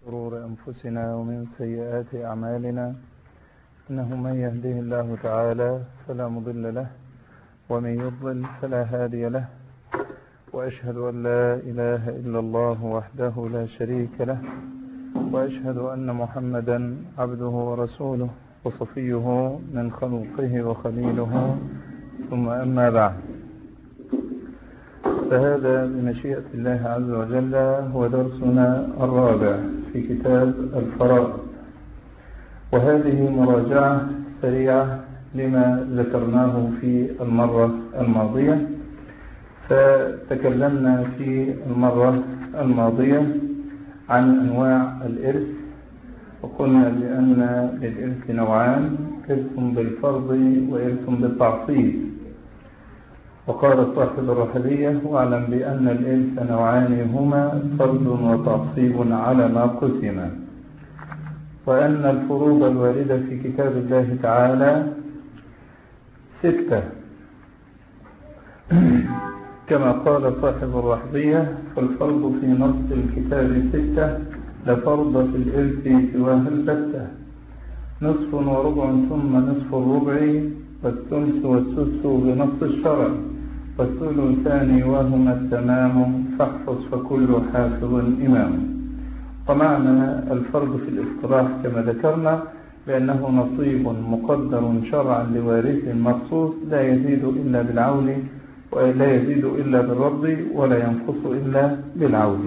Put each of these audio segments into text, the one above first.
شرور أنفسنا ومن سيئات أعمالنا إنه من يهده الله تعالى فلا مضل له ومن يضلل فلا هادي له وأشهد أن لا إله إلا الله وحده لا شريك له وأشهد أن محمدا عبده ورسوله وصفيه من خلقه وخليله ثم أما بعد فهذا بمشيئة الله عز وجل هو درسنا الرابع في كتاب الفرائض وهذه مراجعة سريعة لما ذكرناه في المرة الماضية فتكلمنا في المرة الماضية عن أنواع الإرث وقلنا بأن للإرث نوعان إرث بالفرض وإرث بالتعصيب وقال صاحب الرحلية واعلم بأن الإرث نوعان هما فرض وتعصيب على ما قسم وأن الفروض الواردة في كتاب الله تعالى ستة كما قال صاحب الرحضية فالفرض في نص الكتاب ستة لفرض في الإرث سواها البتة نصف وربع ثم نصف الربع والثلث والسدس بنص الشرع والثلثان وهما التمام فاحفظ فكل حافظ إمام ومعنى الفرض في الاصطلاح كما ذكرنا بأنه نصيب مقدر شرعا لوارث مخصوص لا يزيد إلا بالعول ولا يزيد إلا بالرد ولا ينقص إلا بالعول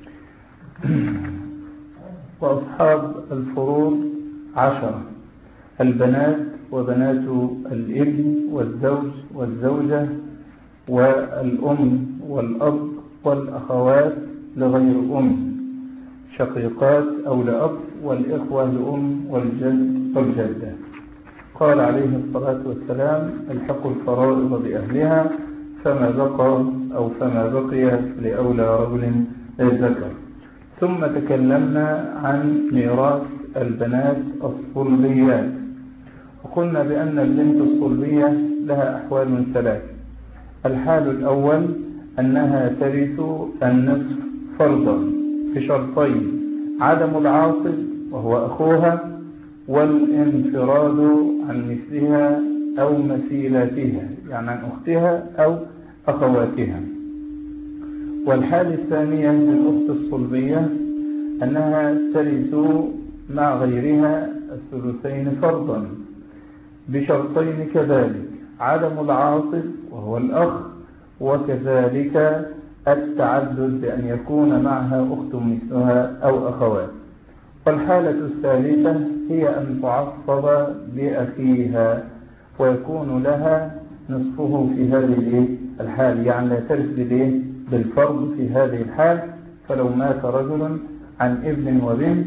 وأصحاب الفروض عشرة البنات وبنات الابن والزوج والزوجة والأم والأب والأخوات لغير أم شقيقات أو لأب والإخوة لأم والجد والجدة قال عليه الصلاة والسلام الحق الفرائض بأهلها فما بقى أو فما بقي لأولى رجل ذكر ثم تكلمنا عن ميراث البنات الصلبيات وقلنا بأن البنت الصلبية لها أحوال ثلاث الحال الأول أنها ترث النصف فرضا بشرطين عدم العاصب وهو أخوها والانفراد عن مثلها أو مثيلاتها يعني عن أختها أو أخواتها والحالة الثانية للأخت الصلبية أنها ترث مع غيرها الثلثين فرضا بشرطين كذلك عدم العاصب وهو الأخ وكذلك التعدد بأن يكون معها أخت مثلها أو أخوات والحالة الثالثة هي أن تعصب بأخيها ويكون لها نصفه في هذه الحال يعني لا ترث بالفرض في هذه الحال فلو مات رجل عن ابن وبنت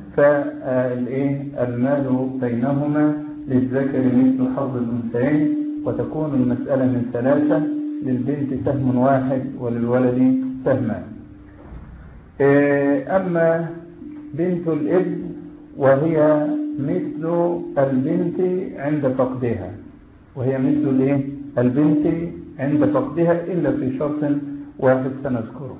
فالمال بينهما للذكر مثل حظ الأنثيين وتكون المسألة من ثلاثة للبنت سهم واحد وللولد سهمان أما بنت الابن وهي مثل البنت عند فقدها وهي مثل الايه البنت عند فقدها إلا في شرط واحد سنذكره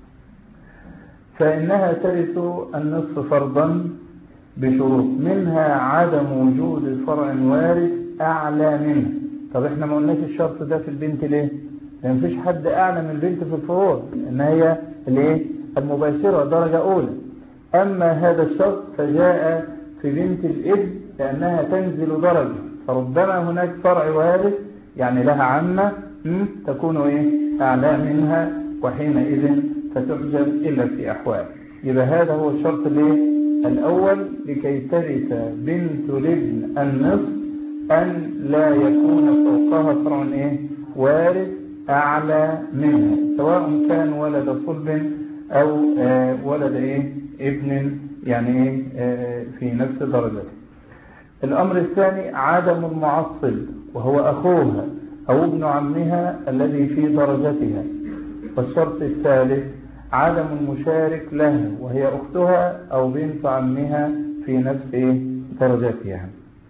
فإنها ترث النصف فرضا بشروط منها عدم وجود فرع وارث أعلى منه طب احنا ما قلناش الشرط ده في البنت ليه لأن مفيش حد أعلى من البنت في الفروض إن هي الايه المباشرة درجة أولى أما هذا الشرط فجاء في بنت الابن لأنها تنزل درجة فربما هناك فرع وارث يعني لها عمة تكون إيه أعلى منها وحينئذ فتحجب إلا في أحوال يبقى هذا هو الشرط الايه الأول لكي ترث بنت الابن النصف أن لا يكون فوقها فرع إيه وارث أعلى منها سواء كان ولد صلب أو آه ولد إيه ابن يعني إيه آه في نفس درجته الأمر الثاني عدم المعصب وهو أخوها أو ابن عمها الذي في درجتها والشرط الثالث عدم المشارك لها وهي أختها أو بنت عمها في نفس درجتها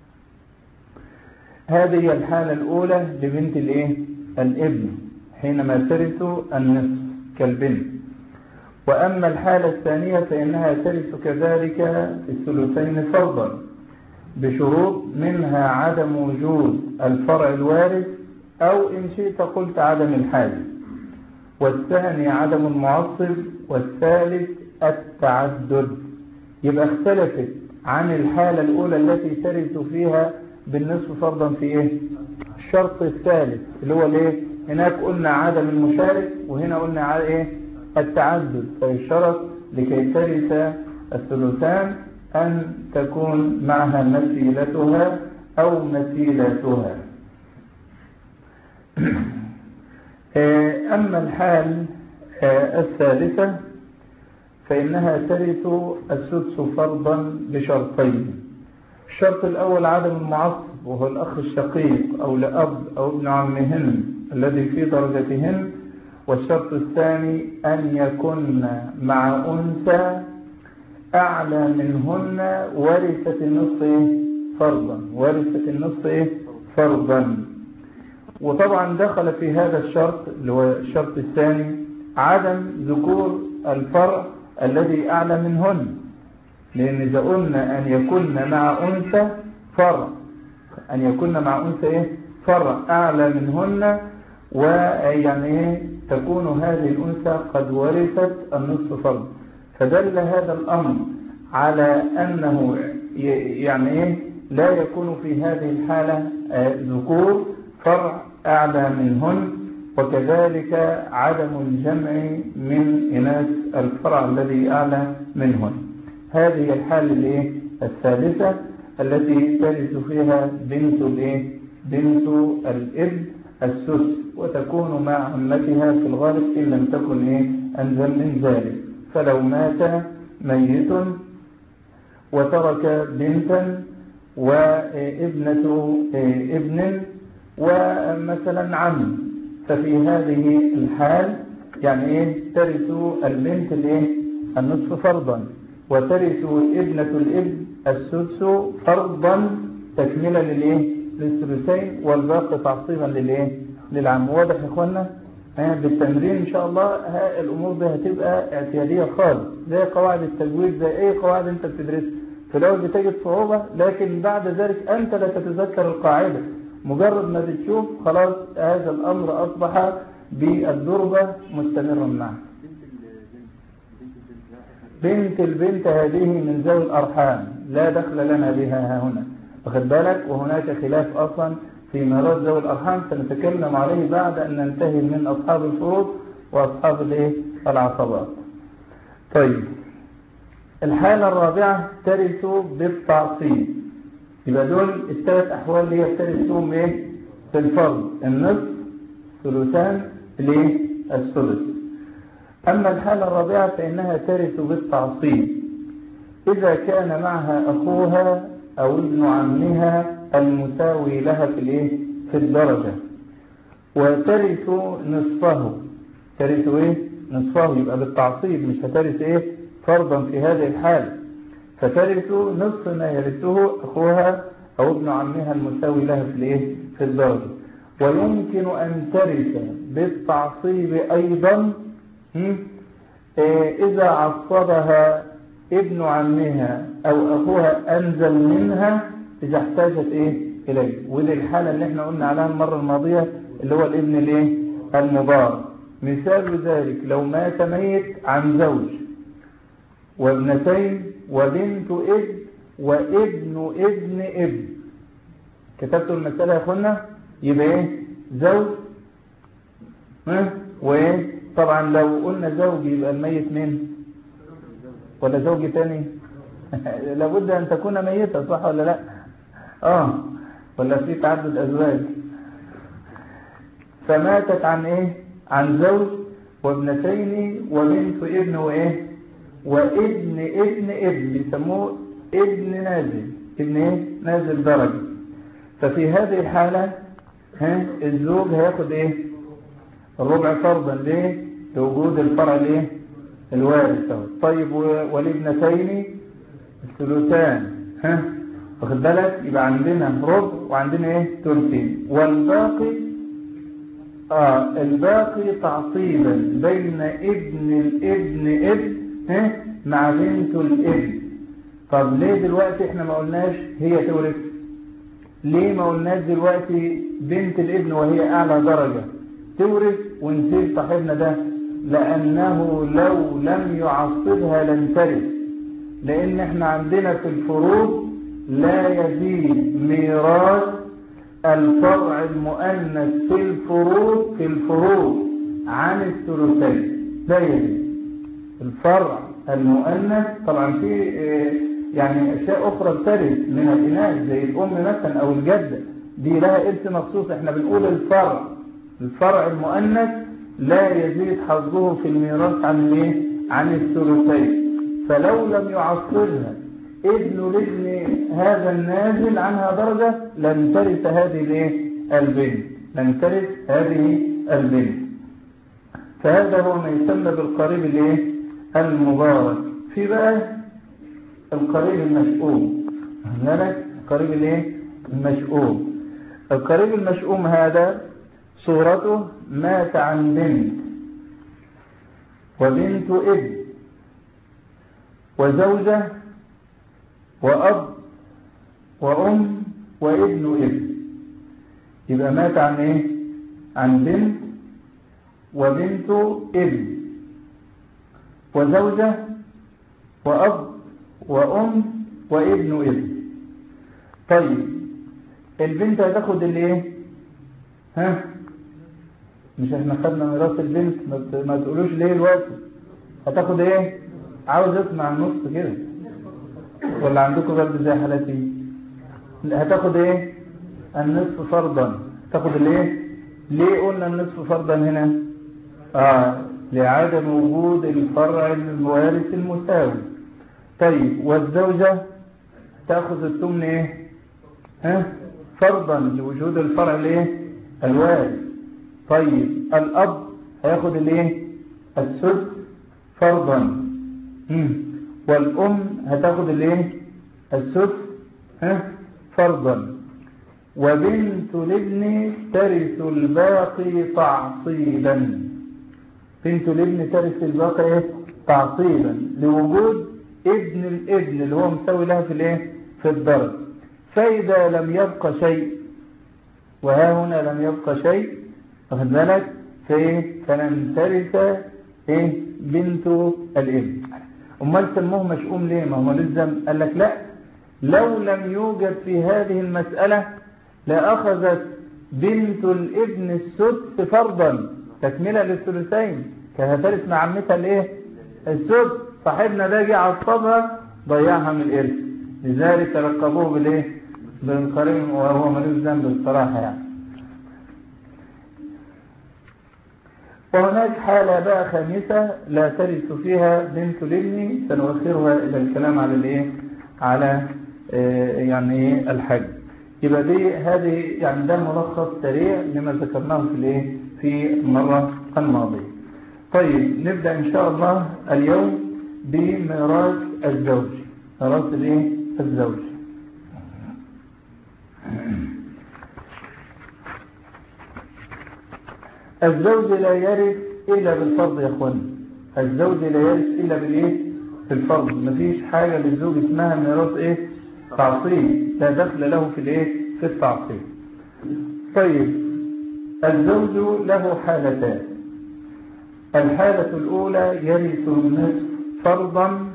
هذه الحالة الأولى لبنت الإيه؟ الابن حينما ترث النصف كالبنت وأما الحالة الثانية فإنها ترث كذلك في الثلثين فرضا بشروط منها عدم وجود الفرع الوارث أو إن شئت قلت عدم الحاجة والثاني عدم المعصب والثالث التعدد يبقى اختلفت عن الحالة الأولى التي ترث فيها بالنصف فرضا في إيه الشرط الثالث اللي هو الايه هناك قلنا عدم المشارك وهنا قلنا على ايه التعدد فالشرط لكي ترث الثلثان أن تكون معها مثيلتها أو مثيلاتها أما الحال الثالثة فإنها ترث السدس فرضا بشرطين الشرط الأول عدم المعصب وهو الأخ الشقيق أو لأب أو ابن عمهن الذي في درجتهن والشرط الثاني أن يكن مع أنثى أعلى منهن ورثة النصف فرضا ورثة النصف فرضا وطبعا دخل في هذا الشرط اللي هو الشرط الثاني عدم ذكور الفرع الذي أعلى منهن لأن إذا قلنا أن يكون مع أنثى فرع أن يكون مع أنثى إيه؟ فرع أعلى منهن ويعني إيه تكون هذه الأنثى قد ورثت النصف فرض فدل هذا الأمر على أنه يعني إيه لا يكون في هذه الحالة ذكور فرع أعلى منهن وكذلك عدم الجمع من إناث الفرع الذي أعلى منهن هذه الحالة الايه الثالثة التي ترث فيها بنت الايه بنت الابن السدس وتكون مع عمتها في الغالب إن لم تكن ايه أنزل من ذلك فلو مات ميت وترك بنتا وابنة ابن ومثلا عم ففي هذه الحال يعني ايه ترث البنت الايه النصف فرضا وترث ابنة الابن السدس فرضا تكملا للايه للثلثين والباقي تعصيبا للايه للعم واضح يا اخوانا بالتمرين ان شاء الله ها الامور دي هتبقى اعتياديه خالص زي قواعد التجويد زي اي قواعد انت بتدرسها في الاول بتجد صعوبه لكن بعد ذلك انت لا تتذكر القاعده مجرد ما بتشوف خلاص هذا الامر اصبح بالدربه مستمرا معك بنت البنت هذه من ذوي الأرحام لا دخل لنا بها هنا واخد بالك وهناك خلاف أصلا في ميراث ذوي الأرحام سنتكلم عليه بعد أن ننتهي من أصحاب الفروض وأصحاب الايه العصبات طيب الحالة الرابعة ترث بالتعصيب يبقى دول الثلاث أحوال اللي هي ترث فيهم إيه في الفرض النصف ثلثان الايه الثلث أما الحالة الرابعة فإنها ترث بالتعصيب إذا كان معها أخوها أو ابن عمها المساوي لها في الإيه؟ في الدرجة وترث نصفه ترث إيه؟ نصفه يبقى بالتعصيب مش هترث إيه؟ فرضا في هذه الحالة فترث نصف ما يرثه أخوها أو ابن عمها المساوي لها في الإيه؟ في الدرجة ويمكن أن ترث بالتعصيب أيضا إذا عصبها ابن عمها أو أخوها أنزل منها إذا احتاجت إيه إليه ودي الحالة اللي احنا قلنا عليها المرة الماضية اللي هو الابن الإيه المضار مثال ذلك لو مات ميت عن زوج وابنتين وبنت ابن وابن ابن ابن كتبتوا المسألة يا أخوانا يبقى إيه زوج ها وإيه طبعا لو قلنا زوج يبقى الميت مين ولا زوج تاني لابد أن تكون ميتة صح ولا لا آه ولا في تعدد أزواج فماتت عن إيه عن زوج وابنتين وبنت ابن وإيه وابن ابن ابن بيسموه ابن نازل ابن إيه نازل درجة ففي هذه الحالة ها الزوج هياخد إيه الربع فرضا ليه لوجود الفرع الايه الوارث طيب والابنتين الثلثان ها واخد بالك يبقى عندنا ربع وعندنا ايه ثلثين والباقي آه الباقي تعصيبا بين ابن الابن ابن ها مع بنت الابن طب ليه دلوقتي احنا ما قلناش هي تورث ليه ما قلناش دلوقتي بنت الابن وهي اعلى درجة تورث ونسيب صاحبنا ده لانه لو لم يعصبها لن ترث لان احنا عندنا في الفروض لا يزيد ميراث الفرع المؤنث في الفروض في الفروض عن الثلثين لا يزيد الفرع المؤنث طبعا في يعني اشياء اخرى بترث من الاناث زي الام مثلا او الجده دي لها ارث مخصوص احنا بنقول الفرع الفرع المؤنث لا يزيد حظه في الميراث عن الايه عن الثلثين فلو لم يعصبها ابن لابن هذا النازل عنها درجة لن ترث هذه الايه البنت لن ترث هذه البنت فهذا هو ما يسمى بالقريب الايه المبارك في بقى القريب المشؤوم هنالك القريب الايه المشؤوم القريب المشؤوم هذا صورته مات عن بنت وبنت ابن وزوجة وأب وأم وابن ابن يبقى مات عن ايه عن بنت وبنت ابن وزوجة وأب وأم وابن ابن طيب البنت هتاخد الايه ها مش احنا خدنا ميراث البنت ما تقولوش ليه الوقت هتاخد ايه عاوز اسمع النص كده ولا عندكم برد زي حالتي هتاخد ايه النصف فرضا تاخد الايه ليه قلنا النصف فرضا هنا اه لعدم وجود الفرع الوارث المساوي طيب والزوجة تاخذ الثمن ايه ها فرضا لوجود الفرع الايه الوارث طيب الاب هياخد الايه السدس فرضا مم. والام هتاخد الايه السدس ها فرضا وبنت الابن ترث الباقي تعصيبا بنت الابن ترث الباقي ايه تعصيبا لوجود ابن الابن اللي هو مساوي لها في الايه في الضرب فاذا لم يبقى شيء وها هنا لم يبقى شيء واخد بالك فايه فلن ترث ايه بنت الابن امال سموه مشؤوم ليه ما هو لزم قال لك لا لو لم يوجد في هذه المسألة لأخذت بنت الابن السدس فرضا تكملة للثلثين كانت هترث مع عمتها الايه السدس صاحبنا ده جه عصبها ضيعها من الارث لذلك لقبوه بالايه بالقرين وهو ملوش ذنب بصراحة يعني وهناك حالة بقى خامسة لا ترث فيها بنت الابن سنؤخرها إلى الكلام على الايه على يعني الحج يبقى دي هذه يعني ده ملخص سريع لما ذكرناه في الايه في المرة الماضية طيب نبدأ إن شاء الله اليوم بميراث الزوج ميراث الايه الزوج الزوج لا يرث إلا بالفرض يا اخوان الزوج لا يرث إلا بالإيه بالفرض مفيش حاجة للزوج اسمها ميراث إيه تعصيب لا دخل له في الإيه في التعصيب طيب الزوج له حالتان الحالة الأولى يرث النصف فرضا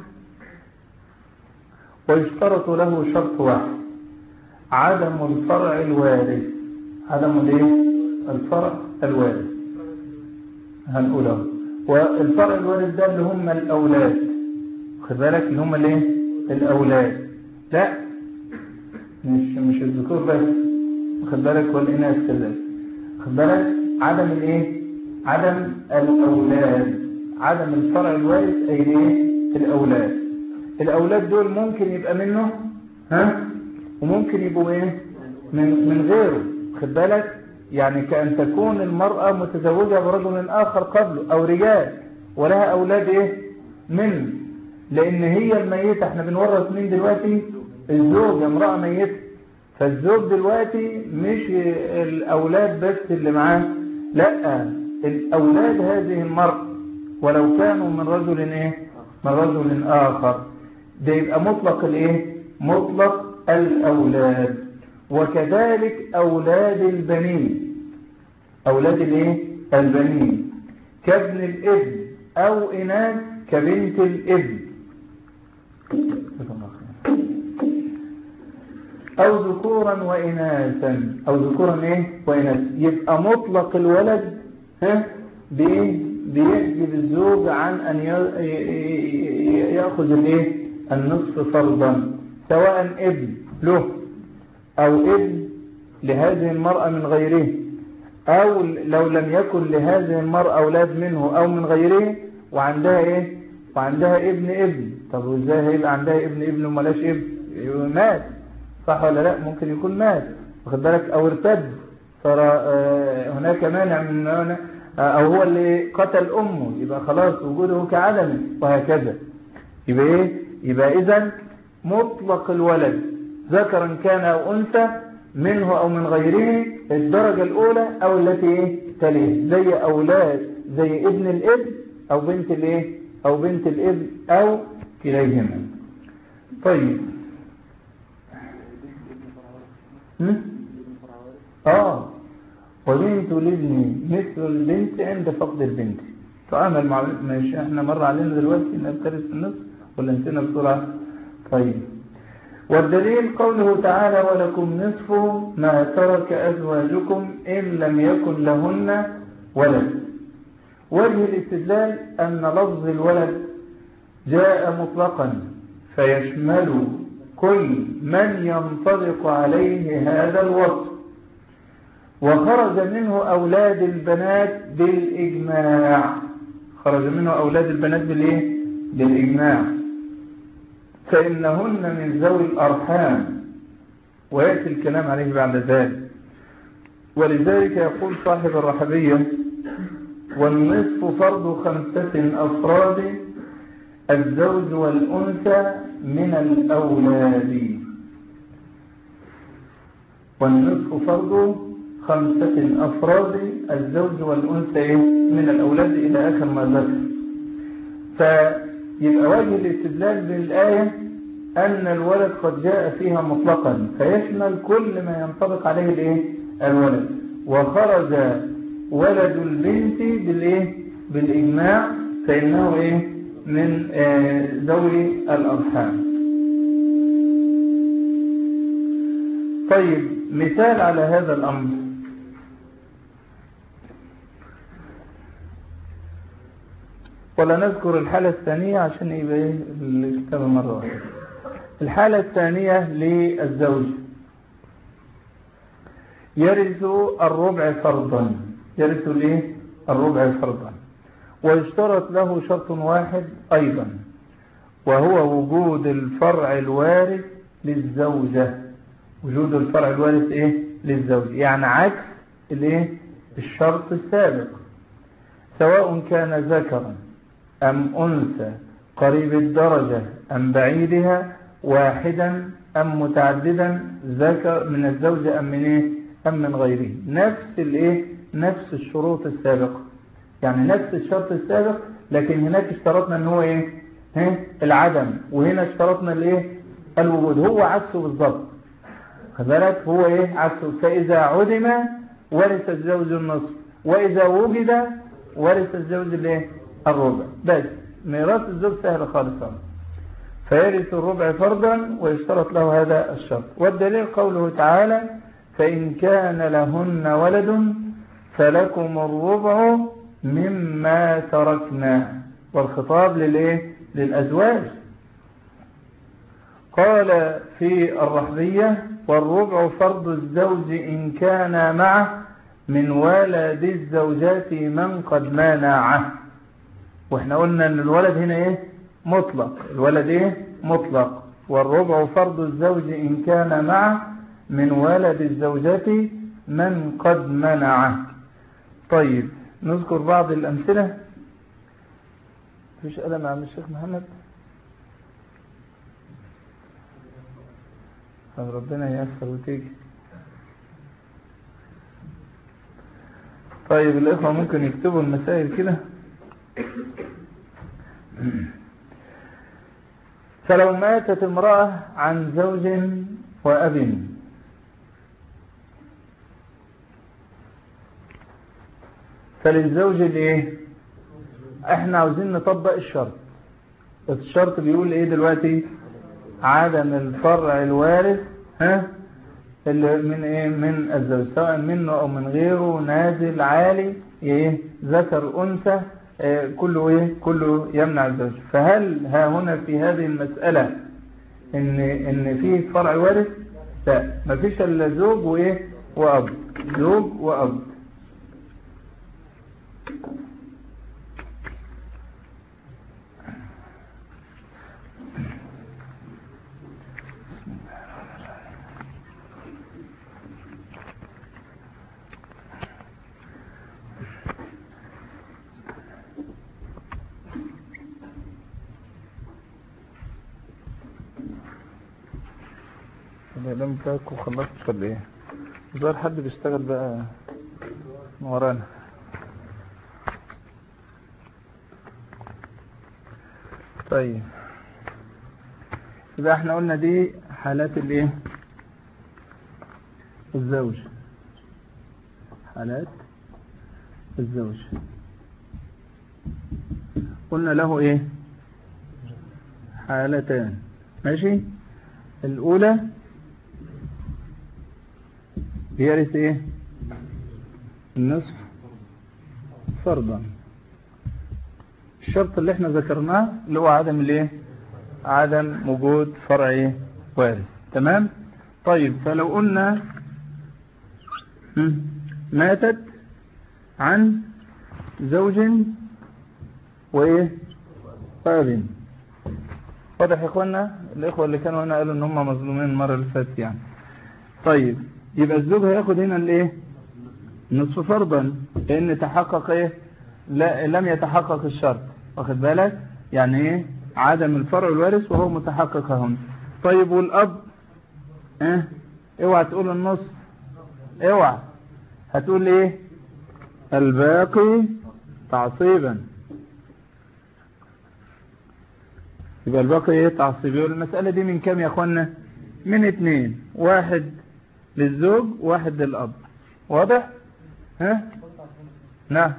ويشترط له شرط واحد عدم الفرع الوارث عدم الايه الفرع الوارث هنقوله والفرع الوارث ده اللي هم الأولاد خد بالك اللي هم الايه الأولاد لا مش مش الذكور بس خد بالك والإناث كذلك خد بالك عدم الايه عدم الأولاد عدم الفرع الوارث أي الايه الأولاد الأولاد دول ممكن يبقى منه ها وممكن يبقوا ايه من من غيره خد بالك يعني كأن تكون المرأة متزوجة برجل آخر قبله أو رجال ولها أولاد إيه منه لأن هي الميتة احنا بنورث مين دلوقتي الزوج امرأة ميتة فالزوج دلوقتي مش الأولاد بس اللي معاه لا الأولاد هذه المرأة ولو كانوا من رجل ايه من رجل آخر ده يبقى مطلق الايه مطلق الأولاد وكذلك أولاد البنين أولاد الايه البنين كابن الابن أو إناث كبنت الابن أو ذكورا وإناثا أو ذكورا إيه وإناثا يبقى مطلق الولد ها بإيه بيحجب الزوج عن أن يأخذ الإيه النصف فرضا سواء ابن له أو ابن لهذه المرأة من غيره أو لو لم يكن لهذه المرأة أولاد منه أو من غيره وعندها إيه وعندها ابن ابن طب وإزاي هيبقى عندها ابن ابن وملاش ابن مات صح ولا لا ممكن يكون مات واخد بالك أو ارتد صار هناك مانع من هنا أو هو اللي قتل أمه يبقى خلاص وجوده كعدم وهكذا يبقى إيه يبقى إذا مطلق الولد ذكرا كان أو أنثى منه أو من غيره الدرجة الأولى أو التي إيه تليه زي أولاد زي ابن الابن أو بنت الإيه أو بنت الابن أو كليهما طيب آه وبنت الابن مثل البنت عند فقد البنت تعامل مع ماشي احنا مر علينا دلوقتي انها بترث النصف ولا نسينا بسرعة طيب والدليل قوله تعالى ولكم نصف ما ترك أزواجكم إن لم يكن لهن ولد وجه الاستدلال أن لفظ الولد جاء مطلقا فيشمل كل من ينطبق عليه هذا الوصف وخرج منه أولاد البنات بالإجماع خرج منه أولاد البنات بالإيه؟ بالإجماع فإنهن من ذوي الأرحام ويأتي الكلام عليه بعد ذلك ولذلك يقول صاحب الرحبية والنصف فرض خمسة أفراد الزوج والأنثى من الأولاد والنصف فرض خمسة أفراد الزوج والأنثى من الأولاد إلى آخر ما ذكر فيبقى وجه الاستدلال بالآية أن الولد قد جاء فيها مطلقا فيشمل كل ما ينطبق عليه الإيه؟ الولد وخرج ولد البنت بالإيه؟ بالإجماع فإنه إيه؟ من آه ذوي الأرحام طيب مثال على هذا الأمر ولا نذكر الحالة الثانية عشان يبقى الكتاب مرة واحدة الحالة الثانية للزوج يرث الربع فرضا يرث ليه الربع فرضا ويشترط له شرط واحد أيضا وهو وجود الفرع الوارث للزوجة وجود الفرع الوارث ايه للزوج يعني عكس الايه الشرط السابق سواء كان ذكرا أم أنثى قريب الدرجة أم بعيدها واحدا أم متعددا ذكر من الزوجة أم من إيه أم من غيره نفس الإيه نفس الشروط السابقة يعني نفس الشرط السابق لكن هناك اشترطنا ان هو ايه ها العدم وهنا اشترطنا الايه الوجود هو عكسه بالظبط بالك هو ايه عكسه فاذا عدم ورث الزوج النصف واذا وجد ورث الزوج الايه الربع بس ميراث الزوج سهل خالص فيرث الربع فرضا ويشترط له هذا الشرط والدليل قوله تعالى فإن كان لهن ولد فلكم الربع مما تركنا والخطاب للايه للأزواج قال في الرحبية والربع فرض الزوج إن كان معه من ولد الزوجات من قد مانعه واحنا قلنا ان الولد هنا ايه مطلق الولد ايه مطلق والربع فرض الزوج إن كان معه من ولد الزوجات من قد منعه طيب نذكر بعض الأمثلة فيش قلم عم الشيخ محمد طب ربنا ييسر وتيجي طيب الإخوة ممكن يكتبوا المسائل كده فلو ماتت امرأة عن زوج وأب فللزوج الايه احنا عاوزين نطبق الشرط الشرط بيقول ايه دلوقتي عدم الفرع الوارث ها اللي من ايه من الزوج سواء منه او من غيره نازل عالي ايه ذكر انثى إيه كله ايه كله يمنع الزوج فهل ها هنا في هذه المسألة ان ان في فرع وارث لا مفيش الا زوج وايه واب زوج واب الإعلام بتاعك وخلصت ولا إيه؟ ظهر حد بيشتغل بقى من ورانا طيب يبقى احنا قلنا دي حالات الايه الزوج حالات الزوج قلنا له ايه حالتان ماشي الاولى بيرث ايه النصف فرضا الشرط اللي احنا ذكرناه اللي هو عدم الايه عدم وجود فرع ايه وارث تمام طيب فلو قلنا ماتت عن زوج وايه وابن واضح يا اخوانا الاخوه اللي كانوا هنا قالوا ان هم مظلومين المره اللي فاتت يعني طيب يبقى الزوج هياخد هنا الايه نصف فرضا لان تحقق ايه لا لم يتحقق الشرط واخد بالك يعني ايه عدم الفرع الوارث وهو متحقق هنا طيب والاب اه اوعى تقول النص اوعى هتقول ايه الباقي تعصيبا يبقى الباقي ايه تعصيبي والمسألة دي من كام يا اخوانا من اتنين واحد للزوج واحد للاب واضح ها نعم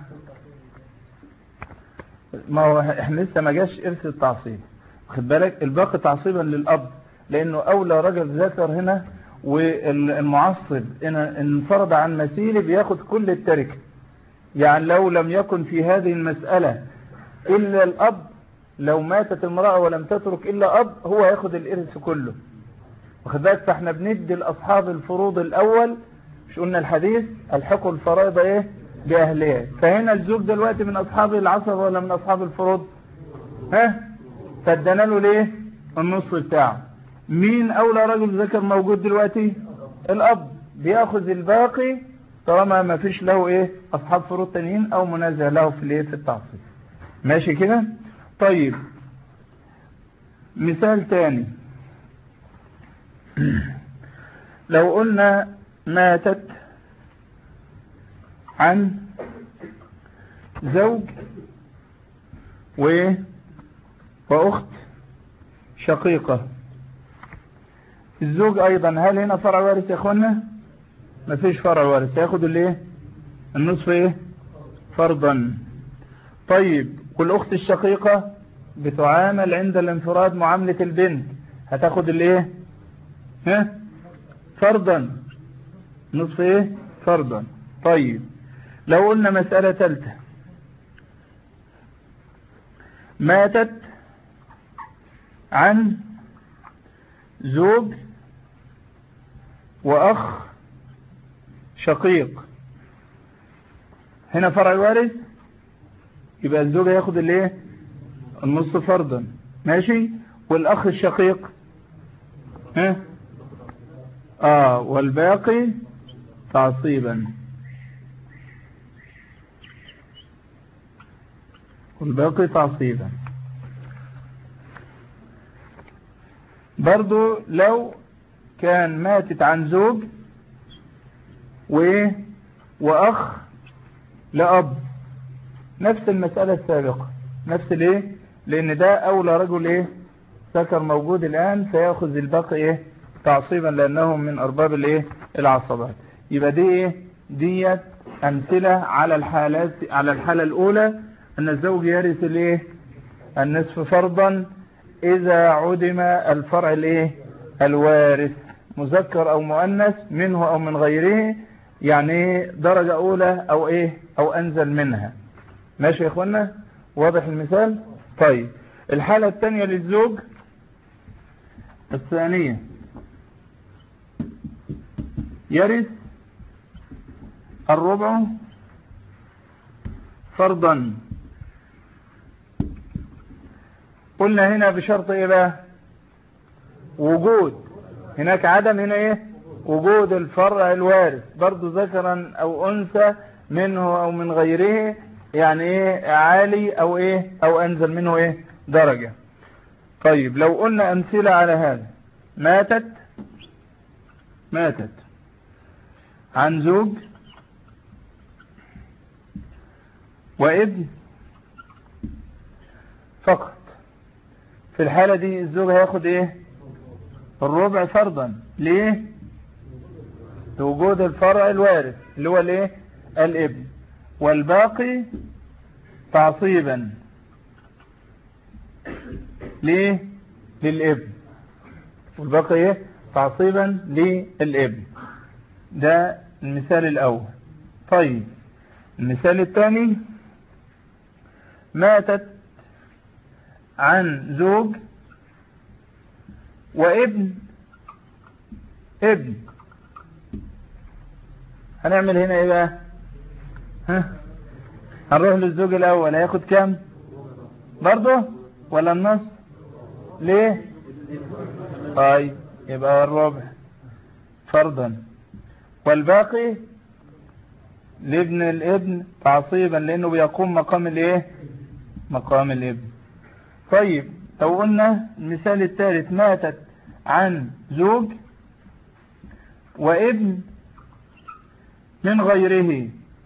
ما هو احنا لسه ما جاش ارث التعصيب واخد بالك الباقي تعصيبا للاب لانه اولى رجل ذكر هنا والمعصب ان انفرض عن مثيله بياخد كل التركه يعني لو لم يكن في هذه المسألة إلا الأب لو ماتت المرأة ولم تترك إلا أب هو ياخد الإرث كله واخد بالك فاحنا بندي لأصحاب الفروض الأول مش قلنا الحديث الحقوا الفرائض ايه بأهلها فهنا الزوج دلوقتي من أصحاب العصر ولا من أصحاب الفروض ها فادانا له ليه النص بتاعه مين أولى رجل ذكر موجود دلوقتي الأب بياخذ الباقي طالما ما فيش له ايه اصحاب فروض تانيين او منازع له في الايه في التعصيب ماشي كده طيب مثال تاني لو قلنا ماتت عن زوج و واخت شقيقة الزوج ايضا هل هنا فرع وارث يا اخوانا ما فيش فرع وارث هياخد الايه النصف ايه فرضا طيب والاخت الشقيقة بتعامل عند الانفراد معاملة البنت هتاخد الايه ها فرضا نصف ايه فرضا طيب لو قلنا مسألة ثالثة ماتت عن زوج واخ شقيق هنا فرع الوارث يبقى الزوج ياخد الايه النص فرضا ماشي والاخ الشقيق ها اه والباقي تعصيبا والباقي تعصيبا برضو لو كان ماتت عن زوج و... وأخ لأب نفس المسألة السابقة نفس الايه لان ده اولى رجل ايه سكر موجود الان فيأخذ الباقي ايه تعصيبا لانهم من ارباب الايه العصبات يبقى دي ايه ديت امثلة على الحالات على الحالة الاولى ان الزوج يرث الايه النصف فرضا اذا عدم الفرع الايه الوارث مذكر او مؤنث منه او من غيره يعني درجة اولى او ايه او انزل منها ماشي يا اخوانا واضح المثال طيب الحالة الثانية للزوج الثانية يرث الربع فرضا قلنا هنا بشرط ايه بقى وجود هناك عدم هنا ايه وجود الفرع الوارث برضو ذكرا او انثى منه او من غيره يعني ايه عالي او ايه او انزل منه ايه درجة طيب لو قلنا امثلة على هذا ماتت ماتت عن زوج وابن فقط في الحالة دي الزوج هياخد ايه الربع فرضا ليه لوجود الفرع الوارث اللي هو الايه الابن والباقي تعصيبا ليه للابن والباقي ايه تعصيبا للابن ده المثال الاول طيب المثال الثاني ماتت عن زوج وابن ابن هنعمل هنا ايه بقى ها هنروح للزوج الاول هياخد كام برضه ولا النص ليه طيب يبقى الربع فرضا والباقي لابن الابن تعصيبا لانه بيقوم مقام الايه مقام الابن طيب لو قلنا المثال الثالث ماتت عن زوج وابن من غيره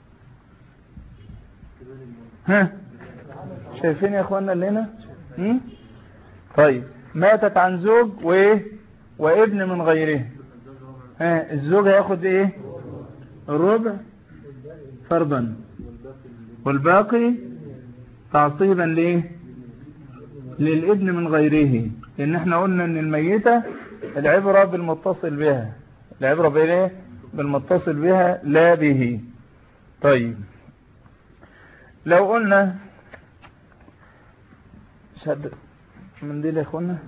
ها شايفين يا اخوانا اللي هنا هم؟ طيب ماتت عن زوج وايه وابن من غيره ها الزوج هياخد ايه الربع فرضا والباقي تعصيبا ليه للابن من غيره لان احنا قلنا ان الميتة العبرة بالمتصل بها العبرة بايه بالمتصل بها لا به طيب لو قلنا شد منديل يا اخوانا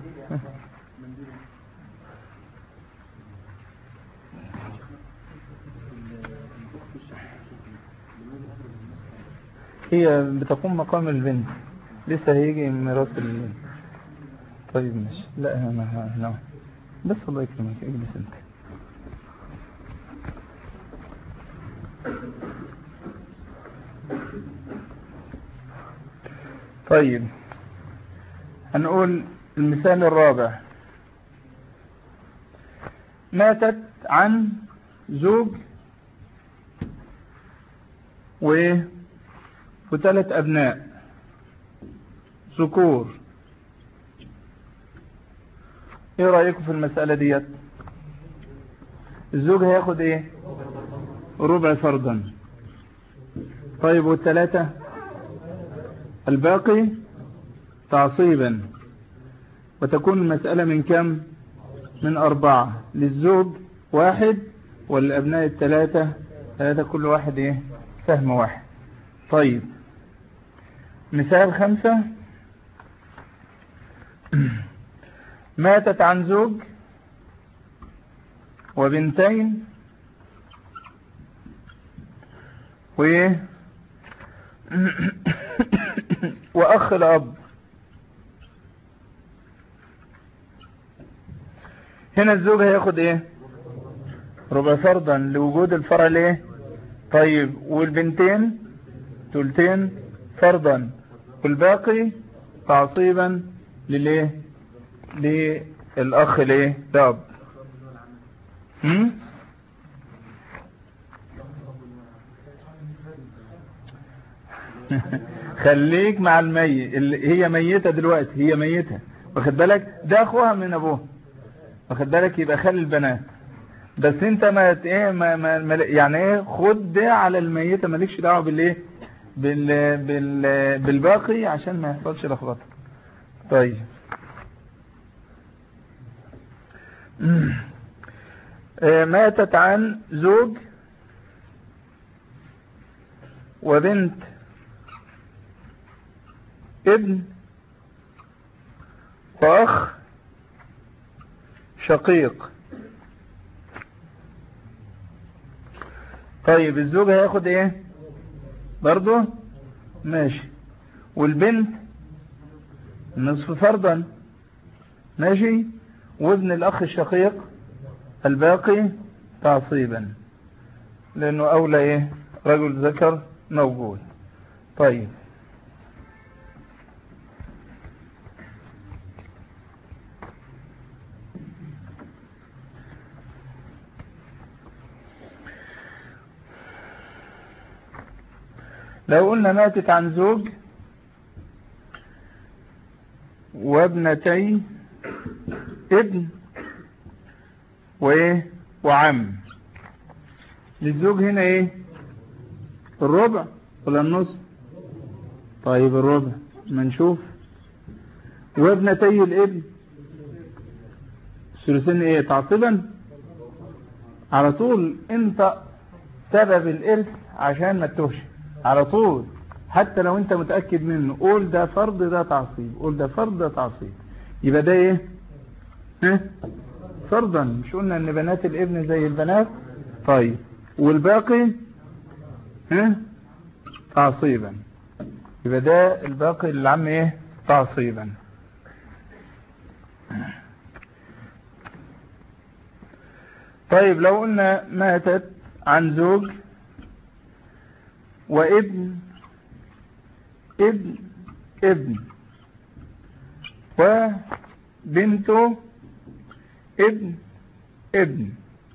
هي بتقوم مقام البنت لسه هيجي ميراث ال طيب ماشي لا انا هنا بس الله يكرمك اجلس انت طيب هنقول المثال الرابع ماتت عن زوج و وثلاث أبناء ذكور ايه رأيكم في المسألة ديت الزوج هياخد ايه ربع فرضا طيب والثلاثة الباقي تعصيبا وتكون المسألة من كم من أربعة للزوج واحد والأبناء الثلاثة هذا كل واحد ايه سهم واحد طيب مثال خمسة ماتت عن زوج وبنتين و وأخ الأب هنا الزوج هياخد ايه ربع فرضا لوجود الفرع ليه طيب والبنتين تلتين فرضا والباقي تعصيبا لليه للأخ ليه داب هم؟ خليك مع الميت اللي هي ميتة دلوقتي هي ميتة واخد بالك ده اخوها من ابوها واخد بالك يبقى خلي البنات بس انت ما ايه ما ما يعني ايه خد ده على الميتة مالكش دعوه بالايه بال بال بالباقي عشان ما يحصلش لخبطه طيب ماتت عن زوج وبنت ابن وأخ شقيق طيب الزوج هياخد ايه برضو ماشي والبنت نصف فرضا ماشي وابن الأخ الشقيق الباقي تعصيبا لأنه أولى إيه رجل ذكر موجود طيب لو قلنا ماتت عن زوج وابنتي ابن وايه وعم للزوج هنا ايه الربع ولا النص طيب الربع ما نشوف وابنتي الابن ثلثين ايه تعصبا على طول انت سبب الارث عشان ما تتوهش على طول حتى لو انت متأكد منه قول ده فرض ده تعصيب قول ده فرض ده تعصيب يبقى ده ايه ها فرضا مش قلنا ان بنات الابن زي البنات طيب والباقي ها تعصيبا يبقى ده الباقي للعم ايه تعصيبا طيب لو قلنا ماتت عن زوج وابن ابن ابن وبنته ابن ابن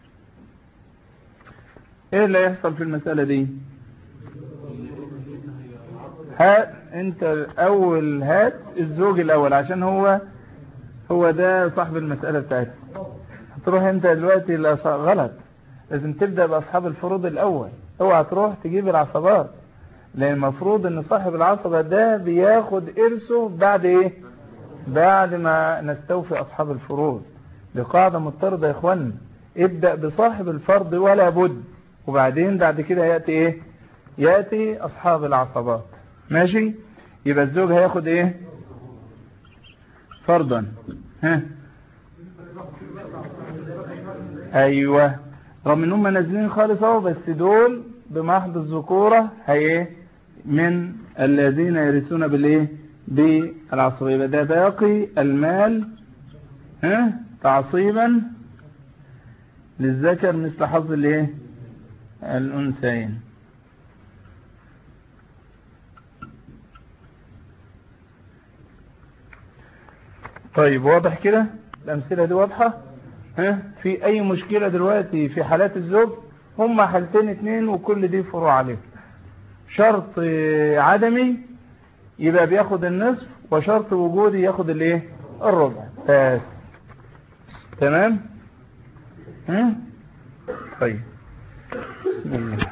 ايه اللي يحصل في المسألة دي هات انت اول هات الزوج الاول عشان هو هو ده صاحب المسألة بتاعتك هتروح انت دلوقتي غلط لازم تبدأ باصحاب الفروض الاول اوعى تروح تجيب العصبات لان المفروض ان صاحب العصبة ده بياخد ارثه بعد ايه بعد ما نستوفي اصحاب الفروض دي قاعدة مضطردة يا اخوانا ابدأ بصاحب الفرض ولا بد وبعدين بعد كده يأتي ايه يأتي اصحاب العصبات ماشي يبقى الزوج هياخد ايه فرضا ها ايوه رغم ان هم نازلين خالص اهو بس دول بمحض الذكوره هي من الذين يرثون بالايه بالعصبيه يبقى ده باقي المال ها تعصيبا للذكر مثل حظ الايه الانثيين طيب واضح كده الامثله دي واضحه ها في اي مشكله دلوقتي في حالات الزوج هم حالتين اتنين وكل دي فروع عليهم شرط عدمي يبقى بياخد النصف وشرط وجودي ياخد الايه الربع بس تمام ها طيب بسم الله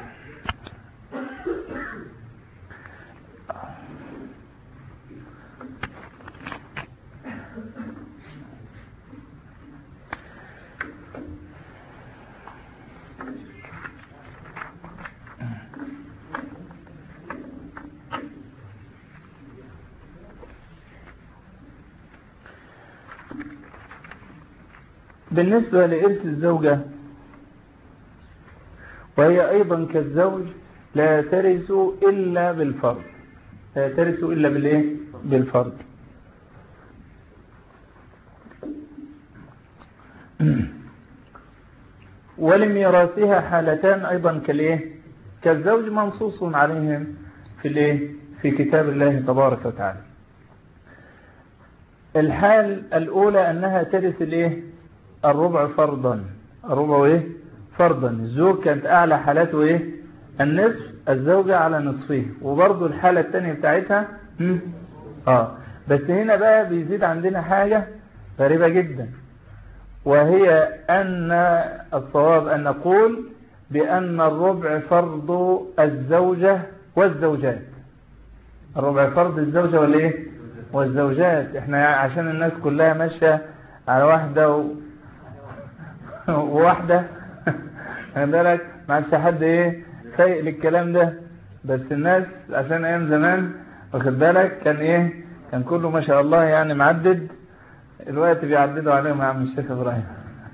بالنسبة لإرث الزوجة وهي أيضا كالزوج لا ترث إلا بالفرض لا ترث إلا بالإيه؟ بالفرض ولميراثها حالتان أيضا كالإيه؟ كالزوج منصوص عليهم في الإيه؟ في كتاب الله تبارك وتعالى الحال الأولى أنها ترث الإيه؟ الربع فرضا الربع ايه فرضا الزوج كانت اعلى حالاته ايه النصف الزوجة على نصفه وبرضو الحالة التانية بتاعتها هم؟ اه بس هنا بقى بيزيد عندنا حاجة غريبة جدا وهي أن الصواب أن نقول بأن الربع فرض الزوجة والزوجات الربع فرض الزوجة والإيه والزوجات احنا عشان الناس كلها ماشية على واحدة و... وواحدة بالك ما عادش حد ايه سيء للكلام ده بس الناس عشان ايام زمان واخد بالك كان ايه كان كله ما شاء الله يعني معدد الوقت بيعددوا عليهم يا عم الشيخ ابراهيم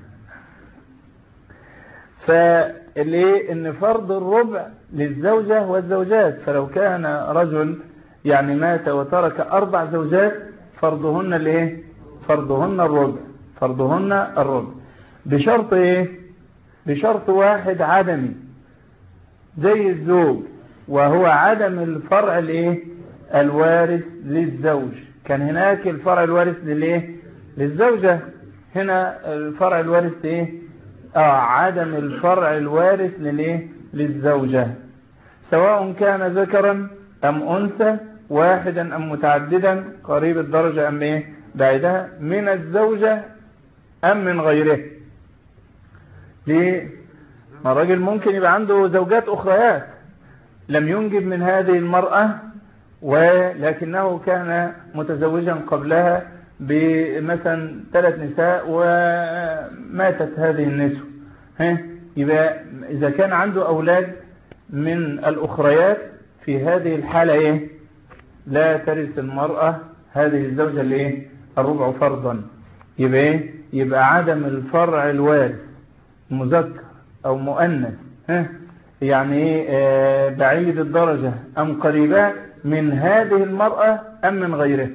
فالايه ان فرض الربع للزوجة والزوجات فلو كان رجل يعني مات وترك اربع زوجات فرضهن الايه فرضهن الربع فرضهن الربع بشرط ايه بشرط واحد عدمي زي الزوج وهو عدم الفرع الايه الوارث للزوج كان هناك الفرع الوارث للايه للزوجة هنا الفرع الوارث ايه اه عدم الفرع الوارث للايه للزوجة سواء كان ذكرا ام انثى واحدا ام متعددا قريب الدرجة ام ايه بعدها من الزوجة ام من غيره ليه ما الراجل ممكن يبقى عنده زوجات اخريات لم ينجب من هذه المرأة ولكنه كان متزوجا قبلها بمثلا ثلاث نساء وماتت هذه النسوة ها يبقى إذا كان عنده أولاد من الأخريات في هذه الحالة إيه لا ترث المرأة هذه الزوجة الإيه الربع فرضا يبقى إيه يبقى عدم الفرع الوارث مذكر أو مؤنث ها يعني إيه بعيد الدرجة أم قريبة من هذه المرأة أم من غيرها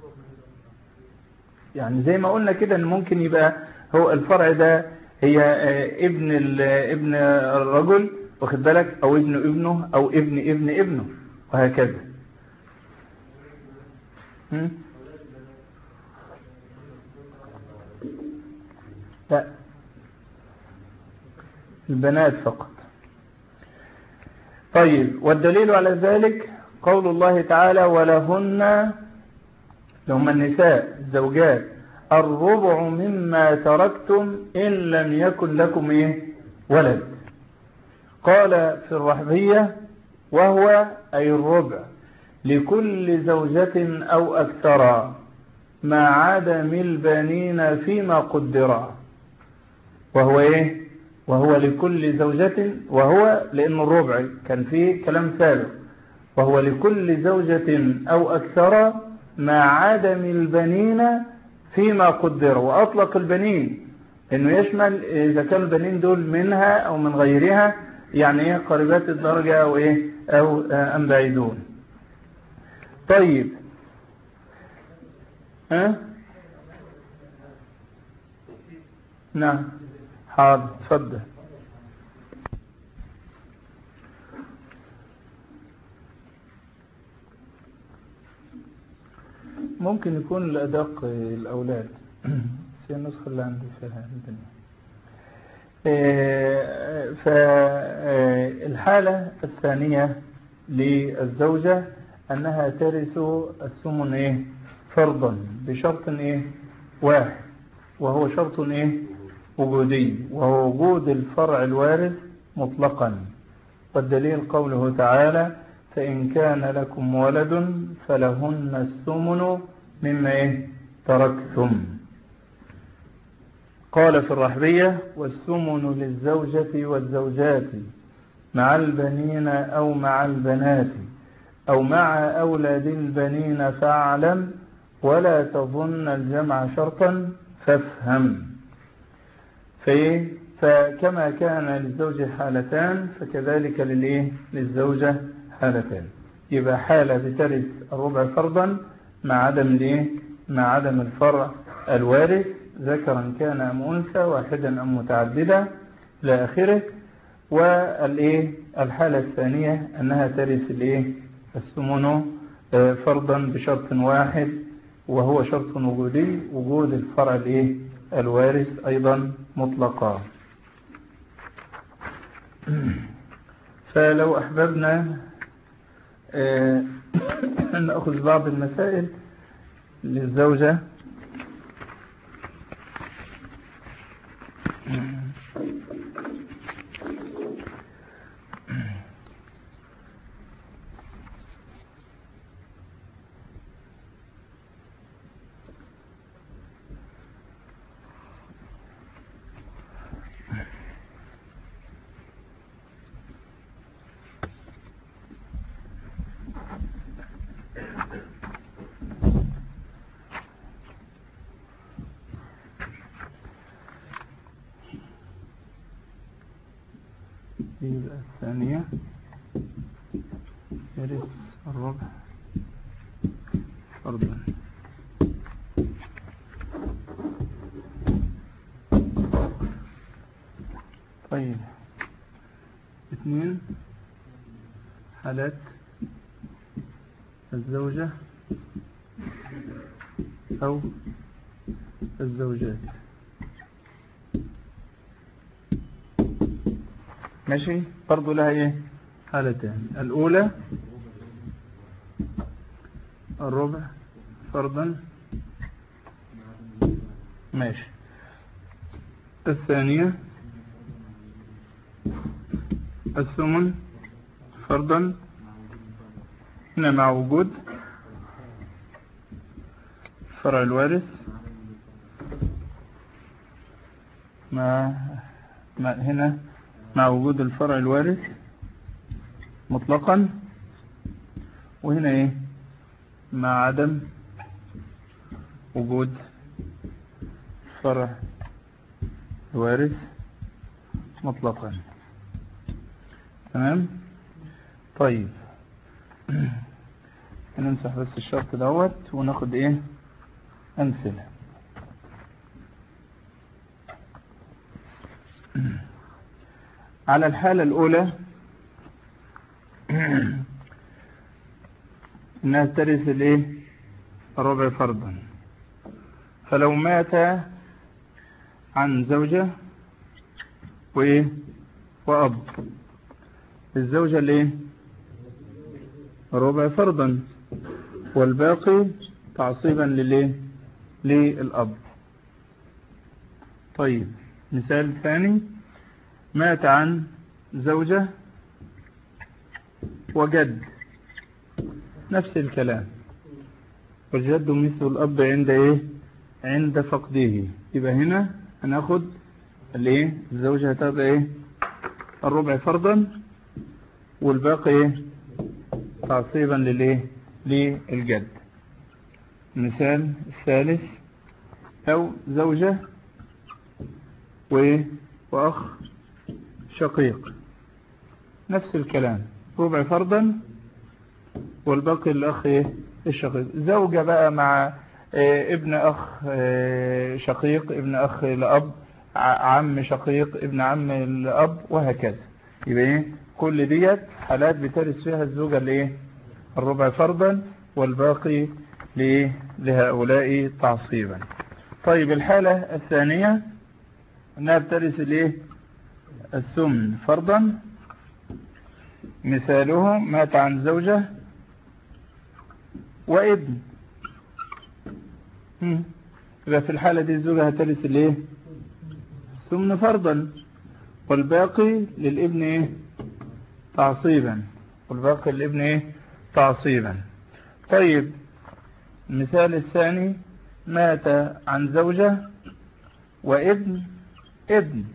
يعني زي ما قلنا كده ان ممكن يبقى هو الفرع ده هي ابن ابن الرجل واخد بالك او ابن ابنه او ابن ابن ابنه وهكذا لا البنات فقط طيب والدليل على ذلك قول الله تعالى ولهن لهم النساء الزوجات الربع مما تركتم إن لم يكن لكم إيه ولد قال في الرحبية وهو أي الربع لكل زوجة أو أكثر ما عدم البنين فيما قدر وهو إيه وهو لكل زوجة وهو لأن الربع كان فيه كلام سابق وهو لكل زوجة أو أكثر مع عدم البنين فيما قدر وأطلق البنين إنه يشمل إذا كانوا البنين دول منها أو من غيرها يعني إيه قريبات الدرجة أو إيه أو أم بعيدون طيب ها نعم حاضر تفضل ممكن يكون الأدق الأولاد بس هي النسخة اللي عندي فيها الدنيا فالحالة الثانية للزوجة أنها ترث الثمن إيه فرضا بشرط إيه واحد وهو شرط إيه وجودي وهو وجود الفرع الوارث مطلقا والدليل قوله تعالى فإن كان لكم ولد فلهن الثمن مما إيه تركتم قال في الرحبية والثمن للزوجة والزوجات مع البنين أو مع البنات أو مع أولاد البنين فاعلم ولا تظن الجمع شرطا فافهم في فكما كان للزوج حالتان فكذلك للإيه للزوجة حالتان يبقى حالة بترث الربع فرضا مع عدم الايه مع عدم الفرع الوارث ذكرا كان ام انثى واحدا ام متعددا الى اخره والايه الحالة الثانية انها ترث الايه الثمن فرضا بشرط واحد وهو شرط وجودي وجود الفرع الايه الوارث ايضا مطلقا فلو أحببنا أن نأخذ بعض المسائل للزوجة يبقى الثانية يرث الربع فرضا طيب اثنين حالات الزوجة أو الزوجات ماشي برضو لها ايه حالتين الاولى الربع فرضا ماشي الثانية الثمن فرضا هنا مع وجود فرع الوارث مع, مع هنا مع وجود الفرع الوارث مطلقا وهنا ايه مع عدم وجود فرع الوارث مطلقا تمام طيب نمسح بس الشرط دوت وناخد ايه امثله على الحالة الأولى انها ترث الايه ربع فرضا فلو مات عن زوجة وايه واب الزوجة الايه ربع فرضا والباقي تعصيبا للايه للاب طيب مثال ثاني مات عن زوجة وجد نفس الكلام والجد مثل الأب عند إيه عند فقده يبقى هنا هناخد الايه الزوجة هتبقى إيه الربع فرضا والباقي إيه تعصيبا للإيه للجد مثال الثالث أو زوجة وإيه وأخ شقيق نفس الكلام ربع فرضا والباقي الأخ إيه الشقيق زوجة بقى مع إيه ابن أخ إيه شقيق ابن أخ لأب عم شقيق ابن عم لأب وهكذا يبقى إيه كل ديت حالات بترث فيها الزوجة الايه الربع فرضا والباقي لإيه لهؤلاء تعصيبا طيب الحالة الثانية انها بترث الايه السمن فرضا مثاله مات عن زوجة وابن يبقى في الحالة دي الزوجة هترث الايه السمن فرضا والباقي للابن ايه تعصيبا والباقي للابن ايه تعصيبا طيب المثال الثاني مات عن زوجة وابن ابن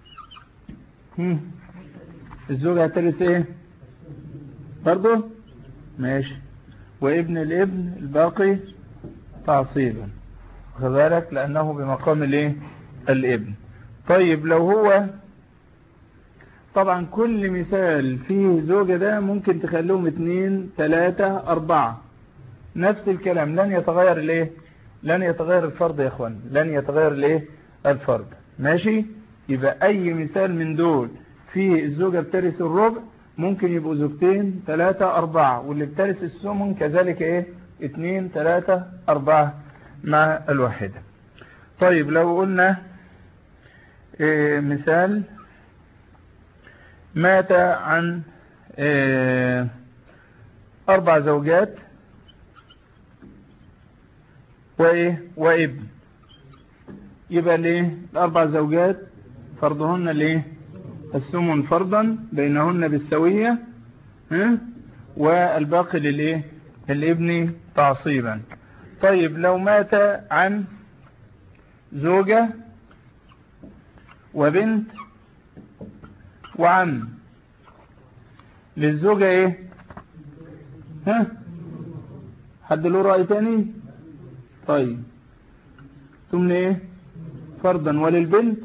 الزوجة هترث ايه برضو ماشي وابن الابن الباقي تعصيبا كذلك لأنه بمقام الايه الابن طيب لو هو طبعا كل مثال فيه زوجة ده ممكن تخليهم اتنين تلاتة اربعة نفس الكلام لن يتغير الايه لن يتغير الفرد يا اخوان لن يتغير الايه الفرد ماشي يبقى اي مثال من دول فيه الزوجة بترث الربع ممكن يبقوا زوجتين ثلاثة أربعة واللي بترث السمن كذلك ايه اتنين ثلاثة أربعة مع الواحدة طيب لو قلنا إيه مثال مات عن آه، أربع زوجات وإيه وابن يبقى ليه الأربع زوجات فرضهن ليه الثمن فرضا بينهن بالسوية ها؟ والباقي للإيه الابن تعصيبا طيب لو مات عن زوجة وبنت وعم للزوجة ايه ها حد له رأي تاني طيب ثم ايه فرضا وللبنت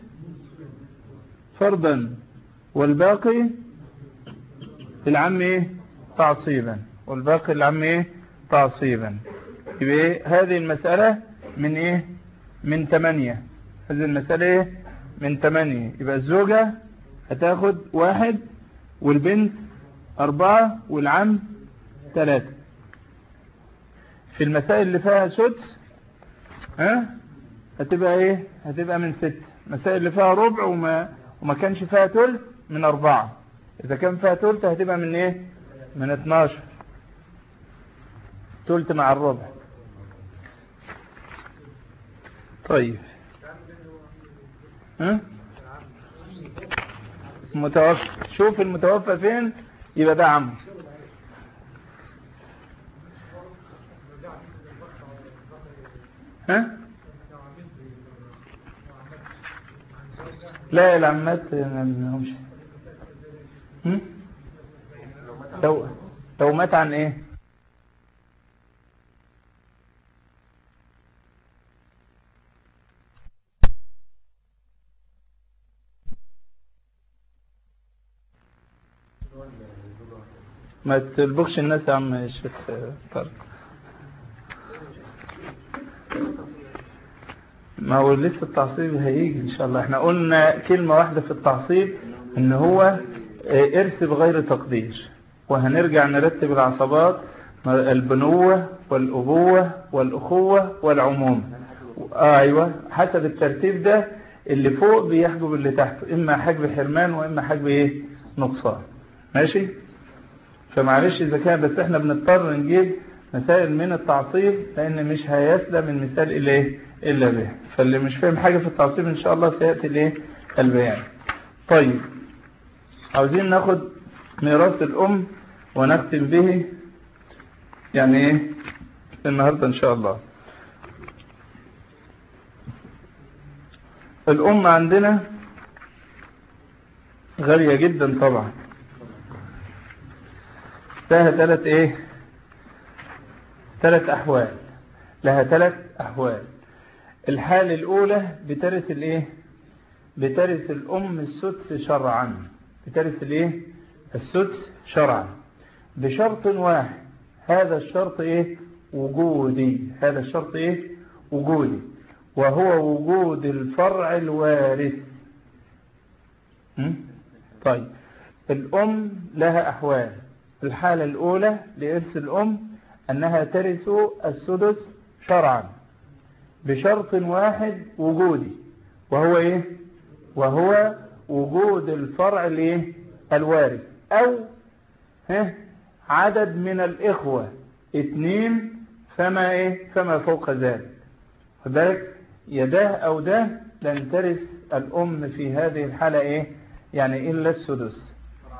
فرضا والباقي العم ايه تعصيبا والباقي العم ايه تعصيبا يبقى إيه؟ هذه المسألة من ايه من ثمانية هذه المسألة ايه من ثمانية يبقى الزوجة هتاخد واحد والبنت أربعة والعم ثلاثة في المسائل اللي فيها سدس ها هتبقى ايه هتبقى من ستة المسائل اللي فيها ربع وما, وما كانش فيها تلت من أربعة إذا كان فيها تلت هتبقى من ايه من 12 تلت مع الربع طيب ها متوفى شوف المتوفى فين يبقى ده عمه ها لا العمات مش لو لو مات عن ايه ما تلبخش الناس يا عم الشيخ فرق ما هو لسه التعصيب هيجي ان شاء الله احنا قلنا كلمة واحدة في التعصيب ان هو ارث بغير تقدير وهنرجع نرتب العصبات البنوة والأبوة والأخوة والعموم آه ايوه حسب الترتيب ده اللي فوق بيحجب اللي تحته اما حجب حرمان واما حجب ايه نقصان ماشي فمعلش اذا كان بس احنا بنضطر نجيب مسائل من التعصيب لان مش هيسلم المثال الا ايه الا به فاللي مش فاهم حاجة في التعصيب ان شاء الله سيأتي الايه البيان طيب عاوزين ناخد ميراث الام ونختم به يعني ايه النهاردة ان شاء الله الام عندنا غالية جدا طبعا لها ثلاث ايه ثلاث احوال لها ثلاث احوال الحالة الاولى بترث الايه بترث الام السدس شرعا بترث الايه السدس شرعا بشرط واحد هذا الشرط ايه وجودي هذا الشرط ايه وجودي وهو وجود الفرع الوارث طيب الام لها احوال الحالة الأولى لإرث الأم أنها ترث السدس شرعا بشرط واحد وجودي وهو إيه وهو وجود الفرع الإيه الوارث أو ها عدد من الإخوة اثنين فما إيه فما فوق ذلك فذلك يده أو ده لن ترث الأم في هذه الحالة إيه يعني إلا السدس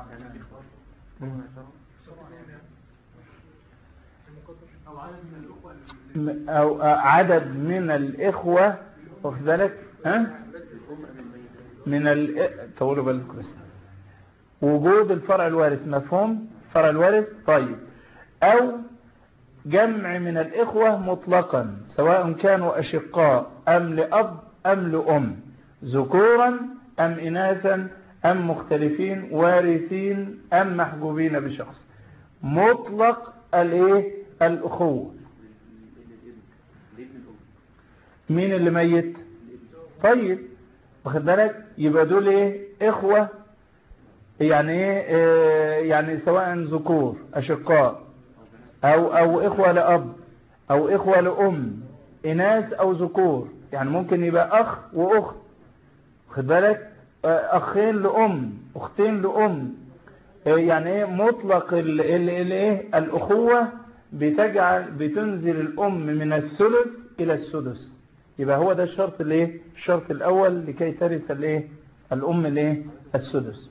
أو عدد من الإخوة واخد بالك ها من ال طولوا بالكم بس وجود الفرع الوارث مفهوم فرع الوارث طيب أو جمع من الإخوة مطلقا سواء كانوا أشقاء أم لأب أم لأم ذكورا أم إناثا أم مختلفين وارثين أم محجوبين بشخص مطلق الايه الأخوة مين اللي ميت طيب واخد بالك يبقى دول ايه اخوة يعني ايه يعني سواء ذكور اشقاء او او اخوة لاب او اخوة لام اناث او ذكور يعني ممكن يبقى اخ واخت واخد بالك اخين لام اختين لام يعني ايه مطلق ال ال ال ايه الاخوة بتجعل بتنزل الام من الثلث الى السدس يبقى هو ده الشرط الايه الشرط الاول لكي ترث الايه الام الايه السدس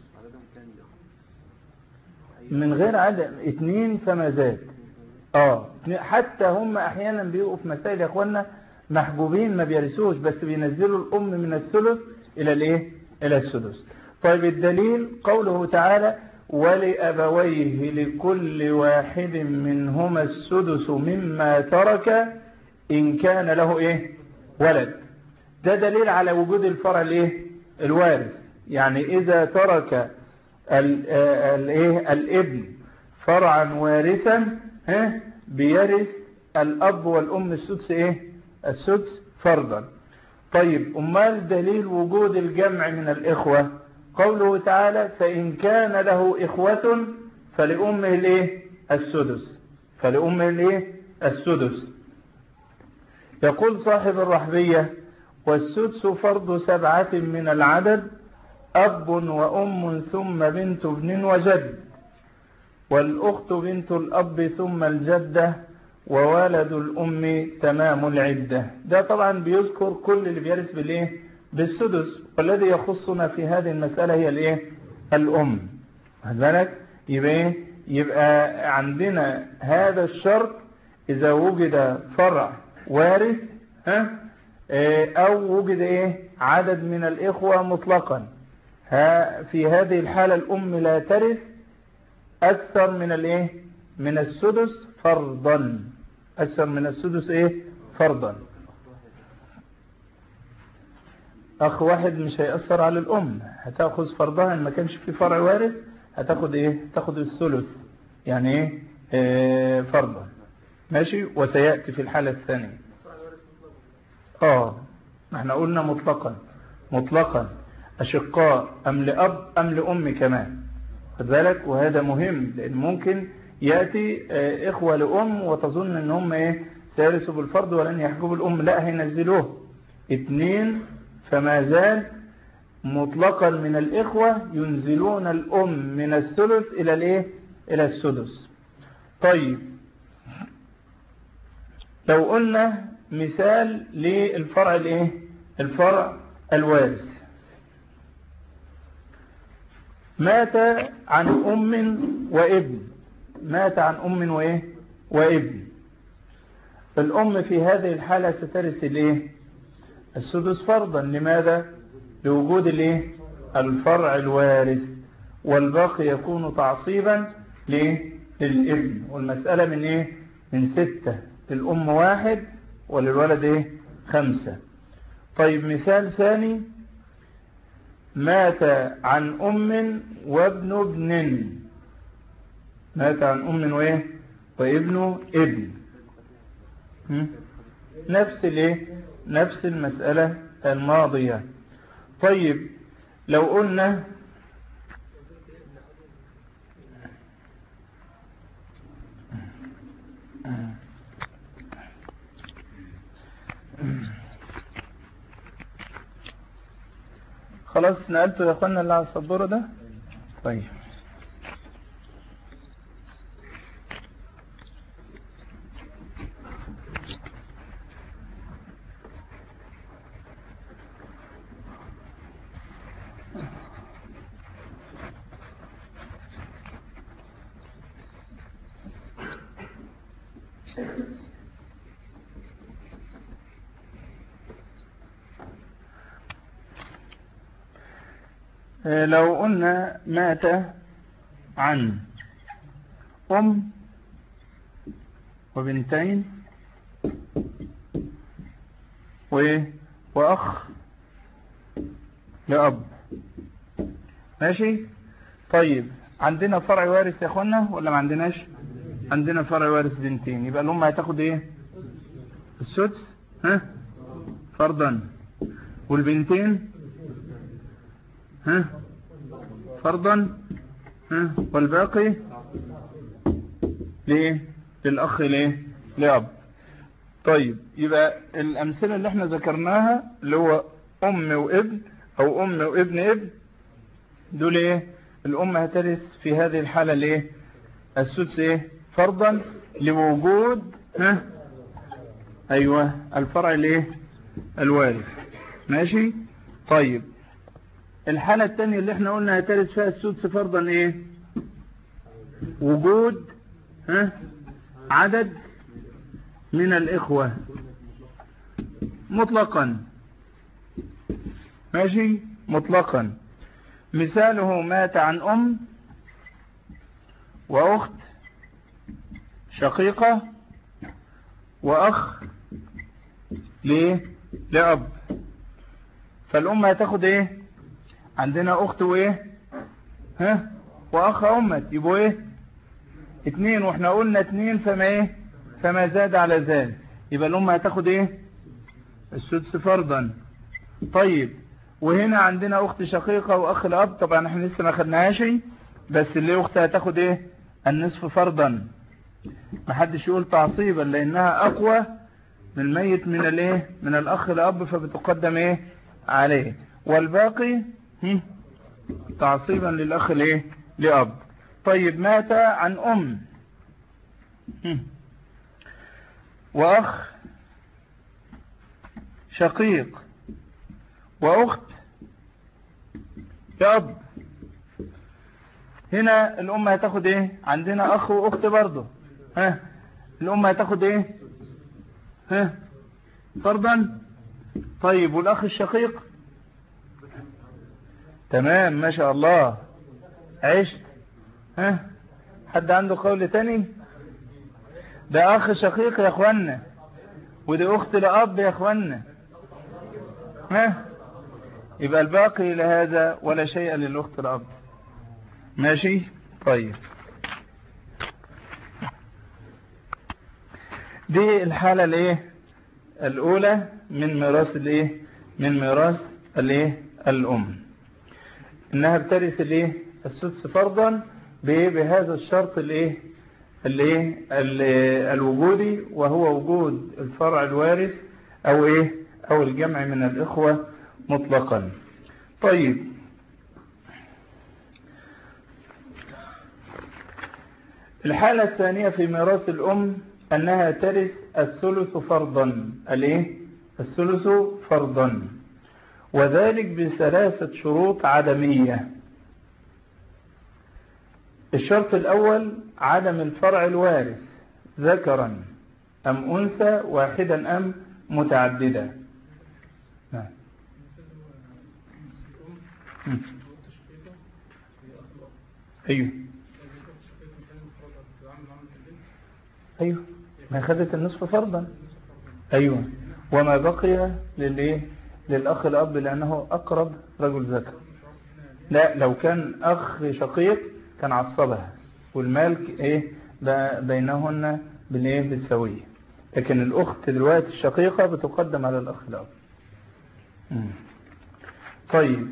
من غير عدد اتنين فما زاد اه حتى هم احيانا بيقوا في مسائل يا اخوانا محجوبين ما بيرثوش بس بينزلوا الام من الثلث الى الايه الى السدس طيب الدليل قوله تعالى ولأبويه لكل واحد منهما السدس مما ترك إن كان له إيه ولد ده دليل على وجود الفرع الإيه الوارث يعني إذا ترك الإيه الابن فرعا وارثا ها بيرث الأب والأم السدس إيه السدس فرضا طيب أمال دليل وجود الجمع من الإخوة قوله تعالى فإن كان له إخوة فلأمه الإيه السدس فلأمه الإيه السدس يقول صاحب الرحبية والسدس فرض سبعة من العدد أب وأم ثم بنت ابن وجد والأخت بنت الأب ثم الجدة وولد الأم تمام العدة ده طبعا بيذكر كل اللي بيرث بالإيه بالسدس والذي يخصنا في هذه المسألة هي الإيه الأم هل بالك يبقى إيه يبقى عندنا هذا الشرط إذا وجد فرع وارث ها أو وجد إيه عدد من الإخوة مطلقا ها في هذه الحالة الأم لا ترث أكثر من الإيه من السدس فرضا أكثر من السدس إيه فرضا أخ واحد مش هيأثر على الأم هتأخذ فرضها إن ما كانش في فرع وارث هتاخد إيه تاخد الثلث يعني إيه, إيه فرضا ماشي وسيأتي في الحالة الثانية آه احنا قلنا مطلقا مطلقا أشقاء أم لأب أم لأم كمان خد بالك وهذا مهم لأن ممكن يأتي إخوة لأم وتظن أن هم إيه سيرثوا بالفرض ولن يحجبوا الأم لا هينزلوه اثنين فما زال مطلقا من الإخوة ينزلون الأم من الثلث إلى الإيه إلى السدس طيب لو قلنا مثال للفرع الإيه الفرع الوارث مات عن أم وابن مات عن أم وإيه وابن الأم في هذه الحالة سترث الإيه السدس فرضا لماذا لوجود الإيه الفرع الوارث والباقي يكون تعصيبا ليه للابن والمسألة من إيه من ستة للأم واحد وللولد إيه خمسة طيب مثال ثاني مات عن أم وابن ابن مات عن أم وإيه وابن ابن نفس الايه نفس المسألة الماضية طيب لو قلنا خلاص نقلته يا اخوانا اللي على السبورة ده طيب لو قلنا مات عن أم وبنتين وأخ لأب ماشي طيب عندنا فرع وارث يا اخوانا ولا ما عندناش عندنا فرع وارث بنتين يبقى الأم هتاخد ايه السدس ها فرضا والبنتين ها فرضا ها والباقي ليه للأخ ليه لأب طيب يبقى الأمثلة اللي احنا ذكرناها اللي هو أم وابن أو أم وابن ابن دول ايه الأم هترث في هذه الحالة الايه السدس ايه فرضا لوجود ها ايوه الفرع الايه الوارث ماشي طيب الحالة الثانية اللي احنا قلنا هترث فيها السدس فرضا ايه وجود ها عدد من الإخوة مطلقا ماشي مطلقا مثاله مات عن أم وأخت شقيقة وأخ ليه لأب فالأم هتاخد ايه عندنا أخت وايه ها وأخ أمت يبقوا ايه اتنين واحنا قلنا اتنين فما ايه فما زاد على زاد يبقى الأم هتاخد ايه السدس فرضا طيب وهنا عندنا أخت شقيقة وأخ الأب طبعا احنا لسه ما خدناهاش بس اللي أخت هتاخد ايه النصف فرضا ما حدش يقول تعصيبا لأنها أقوى من الميت من الايه من الأخ الأب فبتقدم ايه عليه والباقي تعصيبا للأخ الايه لأب طيب مات عن أم وأخ شقيق وأخت لأب هنا الأم هتاخد ايه عندنا أخ وأخت برضه ها الأم هتاخد ايه ها فرضا طيب والأخ الشقيق تمام ما شاء الله عشت ها حد عنده قول تاني ده أخ شقيق يا أخوانا ودي أخت لأب يا أخوانا ها يبقى الباقي لهذا ولا شيء للأخت الأب ماشي طيب دي الحالة الايه الاولى من ميراث الايه من ميراث الايه الام انها بترث الايه السدس فرضا بهذا الشرط الايه الايه الوجودي وهو وجود الفرع الوارث او ايه او الجمع من الاخوة مطلقا طيب الحالة الثانية في ميراث الأم أنها ترث الثلث فرضا الايه الثلث فرضا وذلك بثلاثة شروط عدمية الشرط الأول عدم الفرع الوارث ذكرا أم أنثى واحدا أم متعددا نعم أيوه أيوه ما خدت النصف فرضا أيوه وما بقي للإيه للأخ الأب لأنه أقرب رجل ذكر لا لو كان أخ شقيق كان عصبها والمال إيه بينهن بالإيه بالسوية لكن الأخت دلوقتي الشقيقة بتقدم على الأخ الأب طيب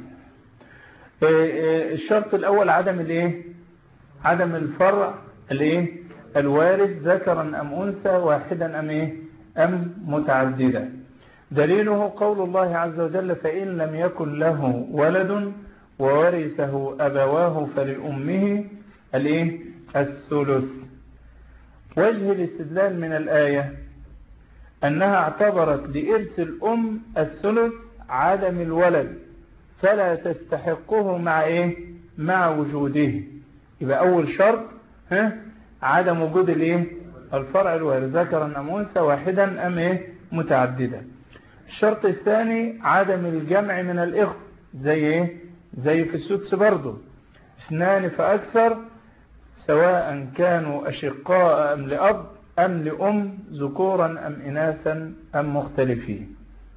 الشرط الأول عدم الإيه عدم الفرع الإيه الوارث ذكرا أم أنثى واحدا أم إيه أم متعددا دليله قول الله عز وجل فإن لم يكن له ولد وورثه أبواه فلأمه الإيه الثلث وجه الاستدلال من الآية أنها اعتبرت لإرث الأم الثلث عدم الولد فلا تستحقه مع إيه مع وجوده يبقى أول شرط ها عدم وجود الايه الفرع الوارث ذكرا ام انثى واحدا ام ايه متعددا الشرط الثاني عدم الجمع من الاخوه زي ايه زي في السدس برضه اثنان فاكثر سواء كانوا اشقاء ام لاب ام لام ذكورا ام اناثا ام مختلفين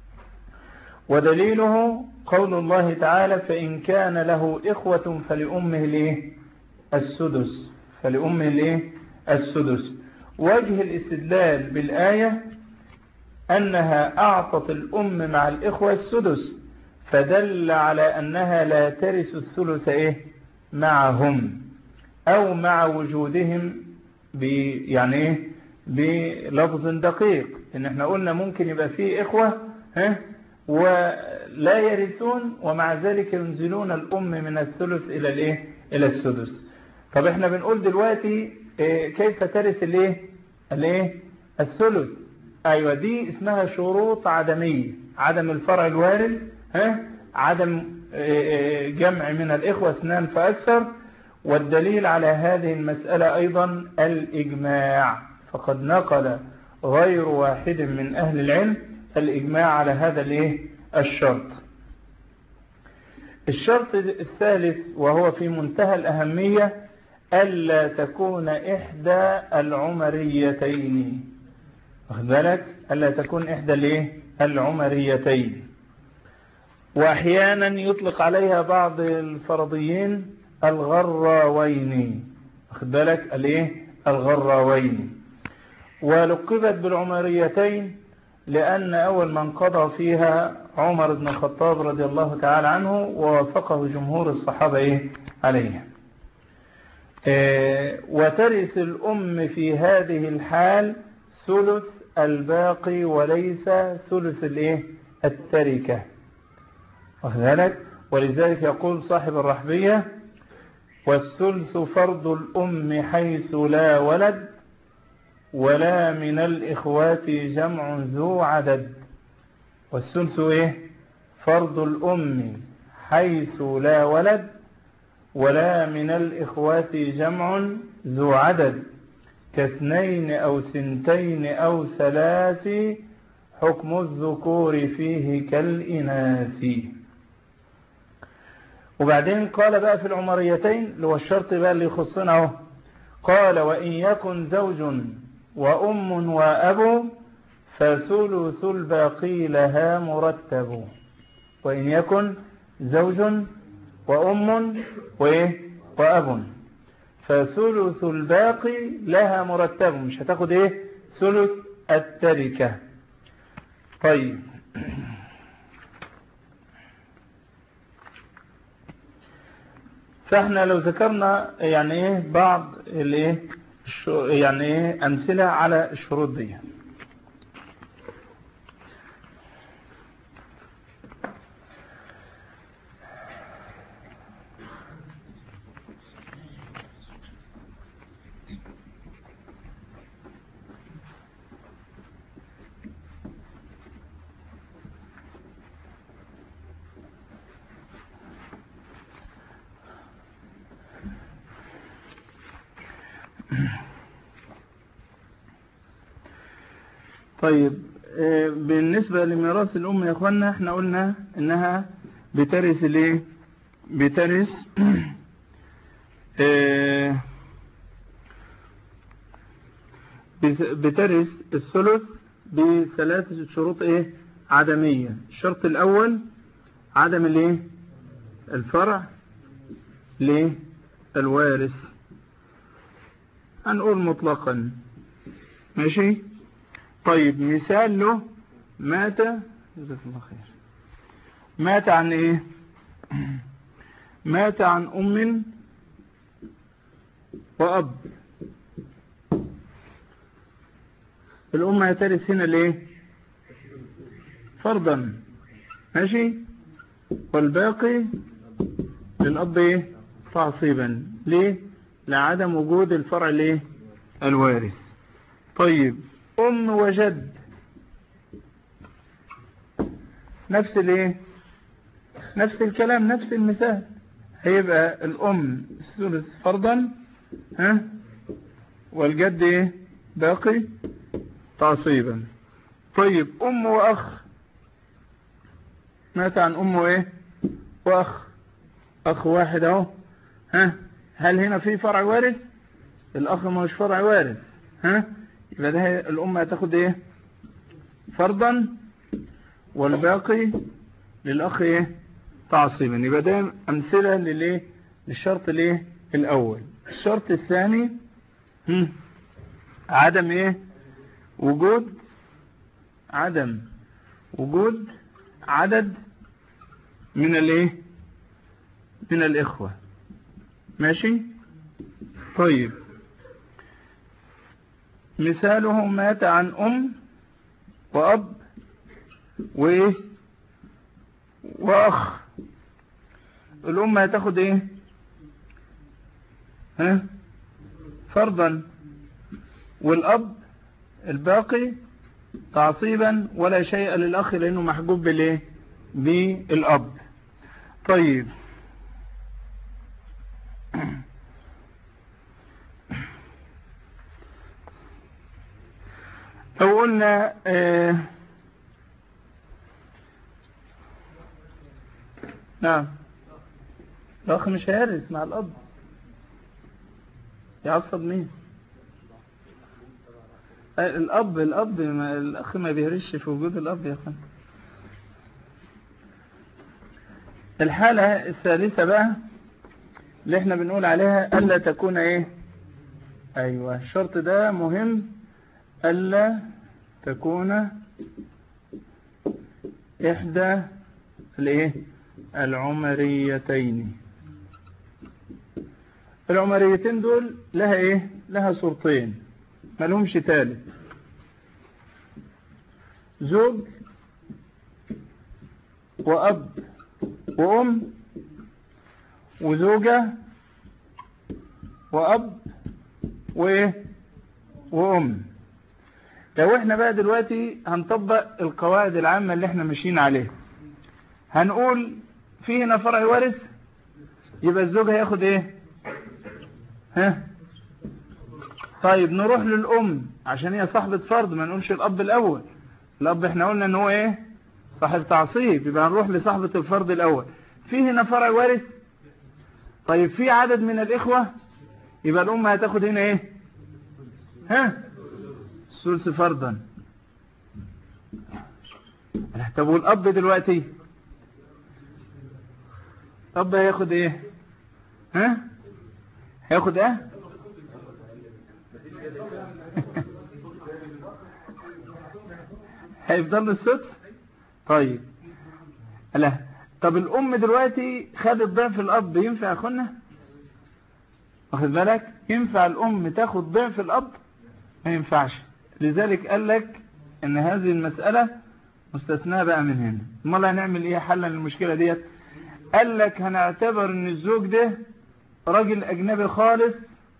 ودليله قول الله تعالى فان كان له اخوه فلامه الايه السدس فلأمه الايه السدس وجه الاستدلال بالآية أنها أعطت الأم مع الإخوة السدس فدل على أنها لا ترث الثلث إيه معهم أو مع وجودهم ب يعني إيه بلفظ دقيق إن إحنا قلنا ممكن يبقى فيه إخوة ها ولا يرثون ومع ذلك ينزلون الأم من الثلث إلى الإيه إلى السدس طب احنا بنقول دلوقتي اه كيف ترث الايه الايه الثلث ايوه دي اسمها شروط عدمية عدم الفرع الوارث ها عدم اه جمع من الإخوة اثنان فأكثر والدليل على هذه المسألة أيضا الإجماع فقد نقل غير واحد من أهل العلم الإجماع على هذا الايه الشرط الشرط الثالث وهو في منتهى الأهمية ألا تكون إحدى العمريتين واخد بالك ألا تكون إحدى الايه العمريتين وأحيانا يطلق عليها بعض الفرضيين الغراوين واخد بالك الايه الغراوين ولقبت بالعمريتين لأن أول من قضى فيها عمر بن الخطاب رضي الله تعالى عنه ووافقه جمهور الصحابة إيه عليه إيه وترث الأم في هذه الحال ثلث الباقي وليس ثلث الإيه التركة واخد بالك ولذلك يقول صاحب الرحبية والثلث فرض الأم حيث لا ولد ولا من الإخوات جمع ذو عدد والثلث إيه فرض الأم حيث لا ولد ولا من الإخوات جمع ذو عدد كاثنين أو سنتين أو ثلاث حكم الذكور فيه كالإناث وبعدين قال بقى في العمريتين اللي هو الشرط بقى اللي يخصنا اهو قال وإن يكن زوج وأم وأب فثلث الباقي لها مرتب وإن يكن زوج وأم وإيه وأب فثلث الباقي لها مرتب مش هتاخد إيه ثلث التركة طيب فاحنا لو ذكرنا يعني ايه بعض الايه يعني ايه امثله على الشروط دي طيب بالنسبة لميراث الأم يا أخوانا احنا قلنا انها بترث الايه بترث بترث الثلث بثلاثة شروط ايه عدمية الشرط الاول عدم الايه الفرع ليه الوارث هنقول مطلقا ماشي طيب مثال له مات جزاك الله خير مات عن ايه مات عن ام واب الام هترث هنا ليه فرضا ماشي والباقي للاب ايه تعصيبا ليه لعدم وجود الفرع الايه الوارث طيب أم وجد نفس الايه نفس الكلام نفس المثال هيبقى الأم الثلث فرضا ها والجد ايه باقي تعصيبا طيب أم وأخ مات عن أم وايه وأخ أخ واحد اهو ها هل هنا في فرع وارث الأخ مش فرع وارث ها يبقى ده الأم هتاخد ايه فرضا والباقي للأخ ايه تعصيبا يبقى ده أمثلة للايه للشرط الايه الأول الشرط الثاني هم. عدم ايه وجود عدم وجود عدد من الايه من الإخوة ماشي طيب مثاله مات عن أم وأب وإيه وأخ الأم هتاخد إيه ها فرضا والأب الباقي تعصيبا ولا شيء للأخ لأنه محجوب بالايه بالأب طيب لو قلنا آه نعم الأخ مش هيرث مع الأب يعصب مين الأب الأب ما الأخ ما بيهرش في وجود الأب يا أخوان الحالة الثالثة بقى اللي احنا بنقول عليها ألا تكون ايه أيوة الشرط ده مهم ألا تكون إحدى الايه العمريتين العمريتين دول لها ايه لها صورتين ما لهمش تالت زوج وأب وأم وزوجة وأب وإيه وأم لو احنا بقى دلوقتي هنطبق القواعد العامة اللي احنا ماشيين عليها هنقول في هنا فرع وارث يبقى الزوج هياخد ايه ها طيب نروح للأم عشان هي صاحبة فرض ما نقولش الأب الأول الأب احنا قلنا ان هو ايه صاحب تعصيب يبقى هنروح لصاحبة الفرض الأول في هنا فرع وارث طيب في عدد من الإخوة يبقى الأم هتاخد هنا ايه ها ثلث فرضا طب والأب دلوقتي الأب هياخد ايه ها هياخد ايه هيفضل له السدس طيب لا طب الام دلوقتي خدت ضعف الاب ينفع اخونا واخد بالك ينفع الام تاخد ضعف الاب ما ينفعش لذلك قال لك ان هذه المسألة مستثناء بقى من هنا امال هنعمل ايه حلا للمشكلة ديت قال لك هنعتبر ان الزوج ده راجل اجنبي خالص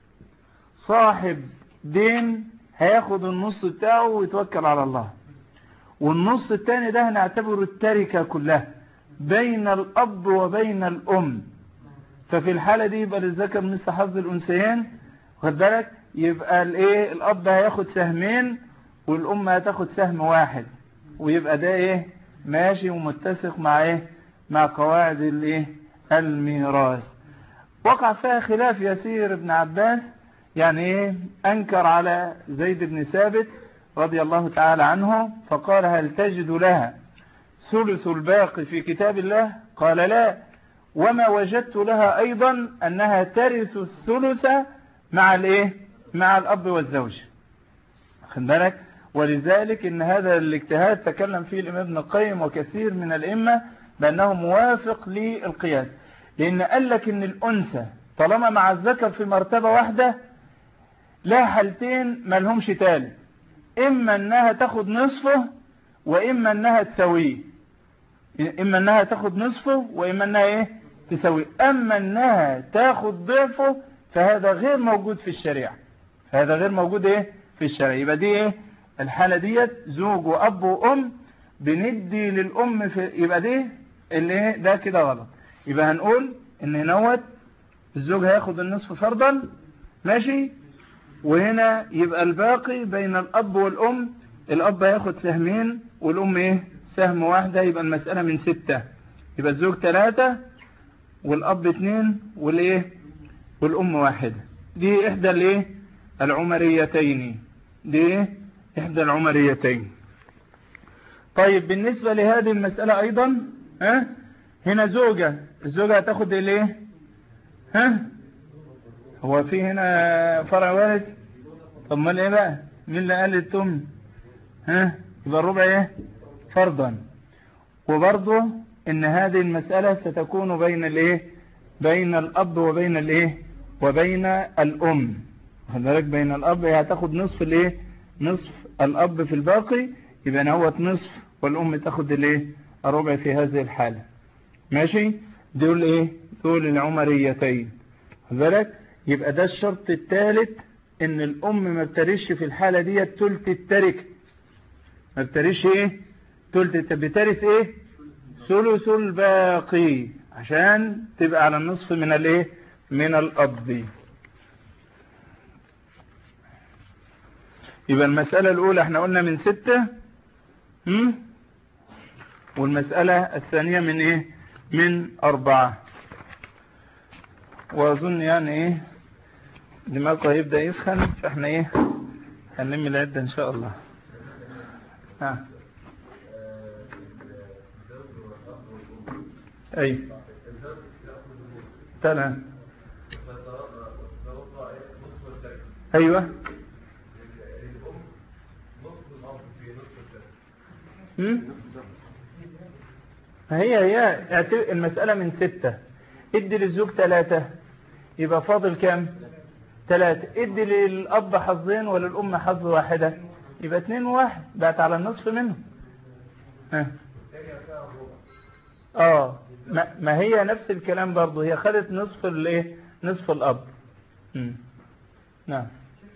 صاحب دين هياخد النص بتاعه ويتوكل على الله والنص التاني ده هنعتبره التركة كلها بين الأب وبين الأم ففي الحالة دي يبقى للذكر مثل حظ الأنثيين واخد بالك يبقى الايه الأب هياخد سهمين والأم هتاخد سهم واحد ويبقى ده ايه ماشي ومتسق مع ايه مع قواعد الايه الميراث وقع فيها خلاف يسير ابن عباس يعني ايه انكر على زيد بن ثابت رضي الله تعالى عنه فقال هل تجد لها ثلث الباقي في كتاب الله قال لا وما وجدت لها ايضا انها ترث الثلث مع الايه مع الاب والزوج خد بالك ولذلك ان هذا الاجتهاد تكلم فيه الامام ابن القيم وكثير من الائمه بانه موافق للقياس لان قال لك ان الانثى طالما مع الذكر في مرتبه واحده لها حالتين ما لهمش تالت اما انها تاخد نصفه واما انها تسويه اما انها تاخد نصفه واما انها ايه تسويه اما انها تاخد ضعفه فهذا غير موجود في الشريعة فهذا غير موجود ايه في الشريعة يبقى دي ايه الحالة ديت زوج واب وام بندي للام في يبقى دي اللي ايه ده كده غلط يبقى هنقول ان نوت الزوج هياخد النصف فرضا ماشي وهنا يبقى الباقي بين الأب والأم الأب هياخد سهمين والأم إيه سهم واحدة يبقى المسألة من ستة يبقى الزوج ثلاثة والأب اثنين والإيه والأم واحدة دي إحدى الإيه العمريتين دي إحدى العمريتين طيب بالنسبة لهذه المسألة أيضا ها هنا زوجة الزوجة هتاخد الإيه ها هو في هنا فرع وارث طب ما ايه بقى مين اللي قال التم ها يبقى الربع ايه فرضا وبرضه ان هذه المسألة ستكون بين الايه بين الاب وبين الايه وبين الام خد بالك بين الاب هي هتاخد نصف الايه نصف الاب في الباقي يبقى نوت نصف والام تاخد الايه الربع في هذه الحالة ماشي دول ايه دول العمريتين خد بالك يبقى ده الشرط الثالث ان الام ما بترش في الحالة دي تلت التركة ما بترش ايه تلت بترس ايه ثلث الباقي عشان تبقى على النصف من الايه من الأب يبقى المسألة الأولى احنا قلنا من ستة هم؟ والمسألة الثانية من ايه من أربعة وأظن يعني ايه دماغه هيبدأ يسخن فاحنا ايه هنلم العدة ان شاء الله ها اي تمام ايوه هي هي المسألة من ستة ادي للزوج ثلاثة يبقى فاضل كام ثلاثة ادي للأب حظين وللأم حظ واحدة يبقى اتنين واحد بقت على النصف منهم اه, آه. ما, ما هي نفس الكلام برضه هي خدت نصف الايه نصف الأب م. نعم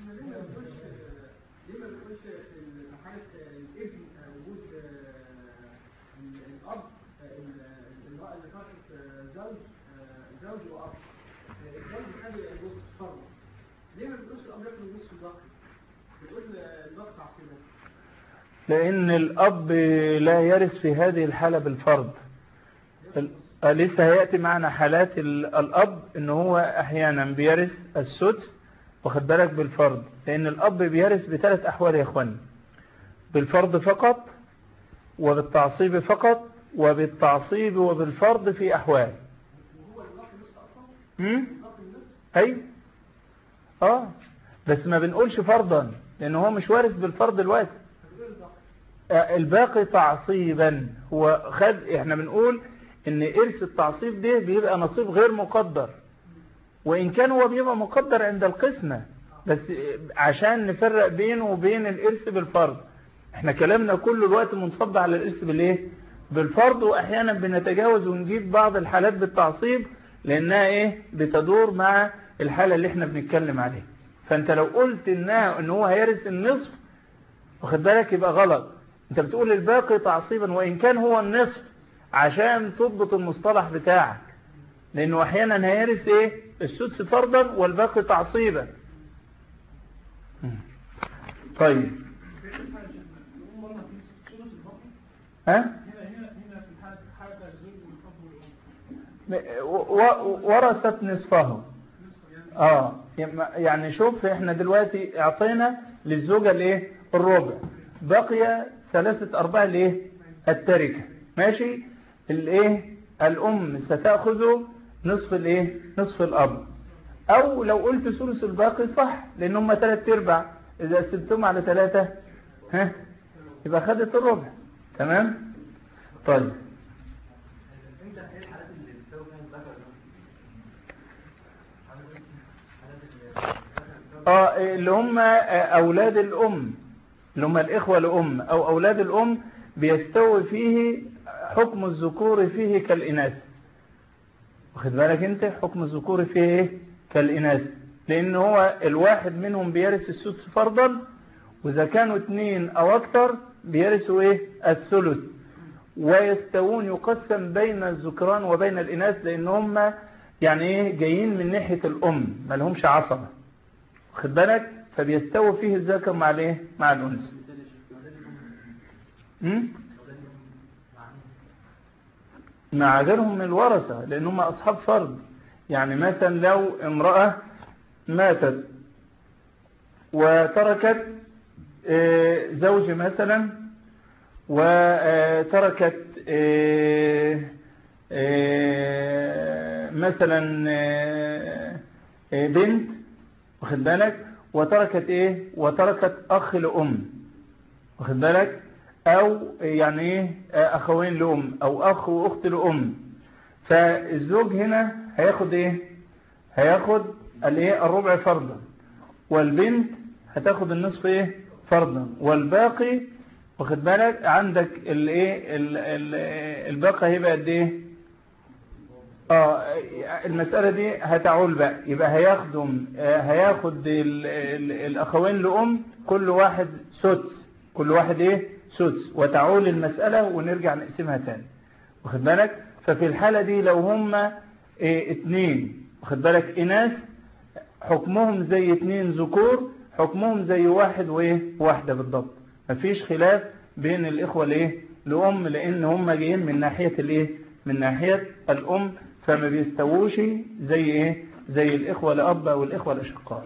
لأن الأب لا يرث في هذه الحالة بالفرض لسه هيأتي معنا حالات الأب إن هو أحيانا بيرث السدس واخد بالك بالفرض لأن الأب بيرث بثلاث أحوال يا إخواني بالفرض فقط وبالتعصيب فقط وبالتعصيب وبالفرض في أحوال أي آه بس ما بنقولش فرضا لأن هو مش وارث بالفرض دلوقتي الباقي تعصيبا هو خد احنا بنقول ان ارث التعصيب ده بيبقى نصيب غير مقدر وان كان هو بيبقى مقدر عند القسمة بس عشان نفرق بينه وبين الارث بالفرض احنا كلامنا كل الوقت منصب على الارث بالايه بالفرض واحيانا بنتجاوز ونجيب بعض الحالات بالتعصيب لانها ايه بتدور مع الحالة اللي احنا بنتكلم عليها فانت لو قلت انها ان هو هيرث النصف واخد بالك يبقى غلط انت بتقول الباقي تعصيبا وان كان هو النصف عشان تضبط المصطلح بتاعك لانه احيانا هيرث ايه السدس فرضا والباقي تعصيبا طيب ها ورثت نصفه اه يعني شوف احنا دلوقتي اعطينا للزوجة الايه الربع بقي ثلاثة ارباع الايه التركة ماشي الايه الام ستأخذ نصف الايه نصف الاب او لو قلت ثلث الباقي صح لان هم ثلاث ارباع اذا قسمتهم على ثلاثة ها يبقى خدت الربع تمام طيب اه اللي هم اولاد الام اللي هم الاخوة الام او اولاد الام بيستوي فيه حكم الذكور فيه كالاناث واخد بالك انت حكم الذكور فيه ايه كالاناث لان هو الواحد منهم بيرث السدس فرضا واذا كانوا اثنين او اكثر بيرثوا ايه الثلث ويستوون يقسم بين الذكران وبين الاناث لان هم يعني ايه جايين من ناحية الام ما لهمش عصبة واخد بالك فبيستوي فيه الذكر مع الايه مع الانثى مع غيرهم من الورثة لان هم اصحاب فرض يعني مثلا لو امرأة ماتت وتركت زوج مثلا وتركت مثلا بنت واخد بالك وتركت ايه وتركت اخ لام واخد بالك او يعني ايه اخوين لام او اخ واخت لام فالزوج هنا هياخد ايه هياخد الايه الربع فرضا والبنت هتاخد النصف ايه فرضا والباقي واخد بالك عندك الايه الباقي هيبقى قد ايه اه المسألة دي هتعول بقى يبقى هياخدهم هياخد ال ال الأخوين لأم كل واحد سدس كل واحد ايه سدس وتعول المسألة ونرجع نقسمها تاني واخد بالك ففي الحالة دي لو هم ايه اتنين واخد بالك إناث حكمهم زي اتنين ذكور حكمهم زي واحد وايه واحدة بالضبط مفيش خلاف بين الإخوة الايه لأم لأن هم جايين من ناحية الايه من ناحية الأم فما بيستووش زي ايه زي الإخوة لأب والإخوة الأشقاء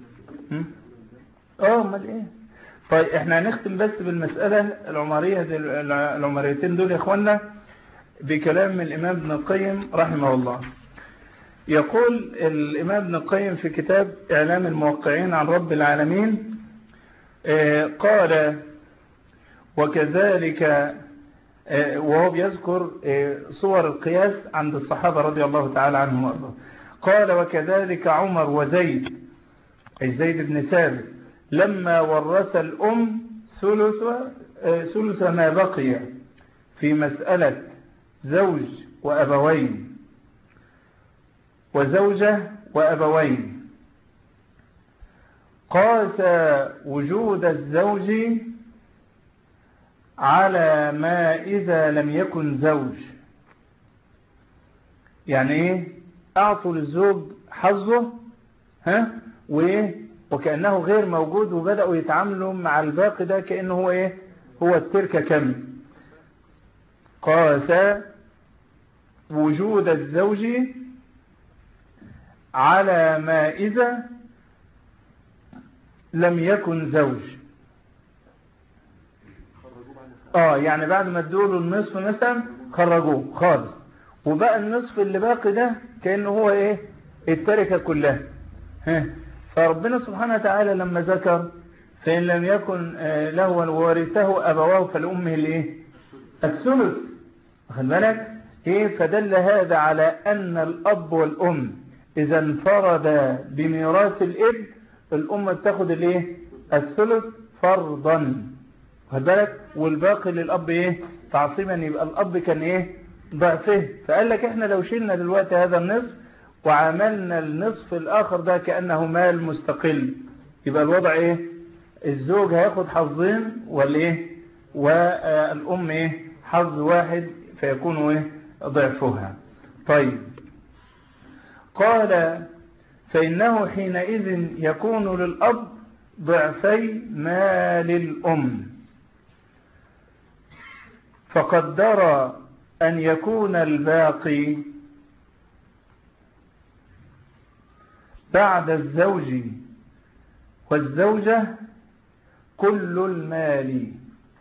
اه امال ايه طيب احنا هنختم بس بالمسألة العمرية دي العمريتين دول يا اخوانا بكلام الإمام ابن القيم رحمه الله يقول الإمام ابن القيم في كتاب إعلام الموقعين عن رب العالمين قال وكذلك وهو بيذكر صور القياس عند الصحابة رضي الله تعالى عنهم وارضاهم قال وكذلك عمر وزيد أي زيد بن ثابت لما ورث الأم ثلث ثلث ما بقي في مسألة زوج وأبوين وزوجة وأبوين قاس وجود الزوج على ما إذا لم يكن زوج يعني إيه أعطوا للزوج حظه ها وإيه وكأنه غير موجود وبدأوا يتعاملوا مع الباقي ده كأنه هو إيه هو التركة كم قاس وجود الزوج على ما إذا لم يكن زوج اه يعني بعد ما ادوله النصف مثلا خرجوه خالص وبقى النصف اللي باقي ده كأنه هو ايه التركة كلها ها فربنا سبحانه وتعالى لما ذكر فإن لم يكن له وورثه أبواه فلأمه الايه الثلث واخد بالك ايه فدل هذا على أن الأب والأم إذا انفرد بميراث الابن الأم بتاخد الايه الثلث فرضا واخد بالك والباقي للأب ايه تعصيبا يبقى الأب كان ايه ضعفه فقال لك احنا لو شلنا دلوقتي هذا النصف وعملنا النصف الآخر ده كأنه مال مستقل يبقى الوضع ايه الزوج هياخد حظين والايه والأم ايه حظ واحد فيكون ايه ضعفها طيب قال فإنه حينئذ يكون للأب ضعفي ما للأم فقدر أن يكون الباقي بعد الزوج والزوجة كل المال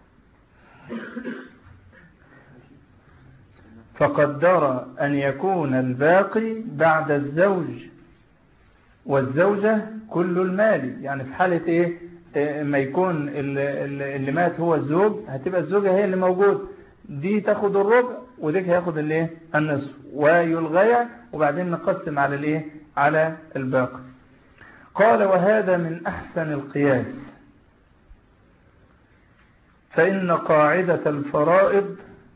فقدر أن يكون الباقي بعد الزوج والزوجة كل المال يعني في حالة إيه ما يكون اللي مات هو الزوج هتبقى الزوجة هي اللي موجود دي تاخد الربع وديك هياخد الايه النصف ويلغي وبعدين نقسم على الايه على الباقي قال وهذا من أحسن القياس فإن قاعدة الفرائض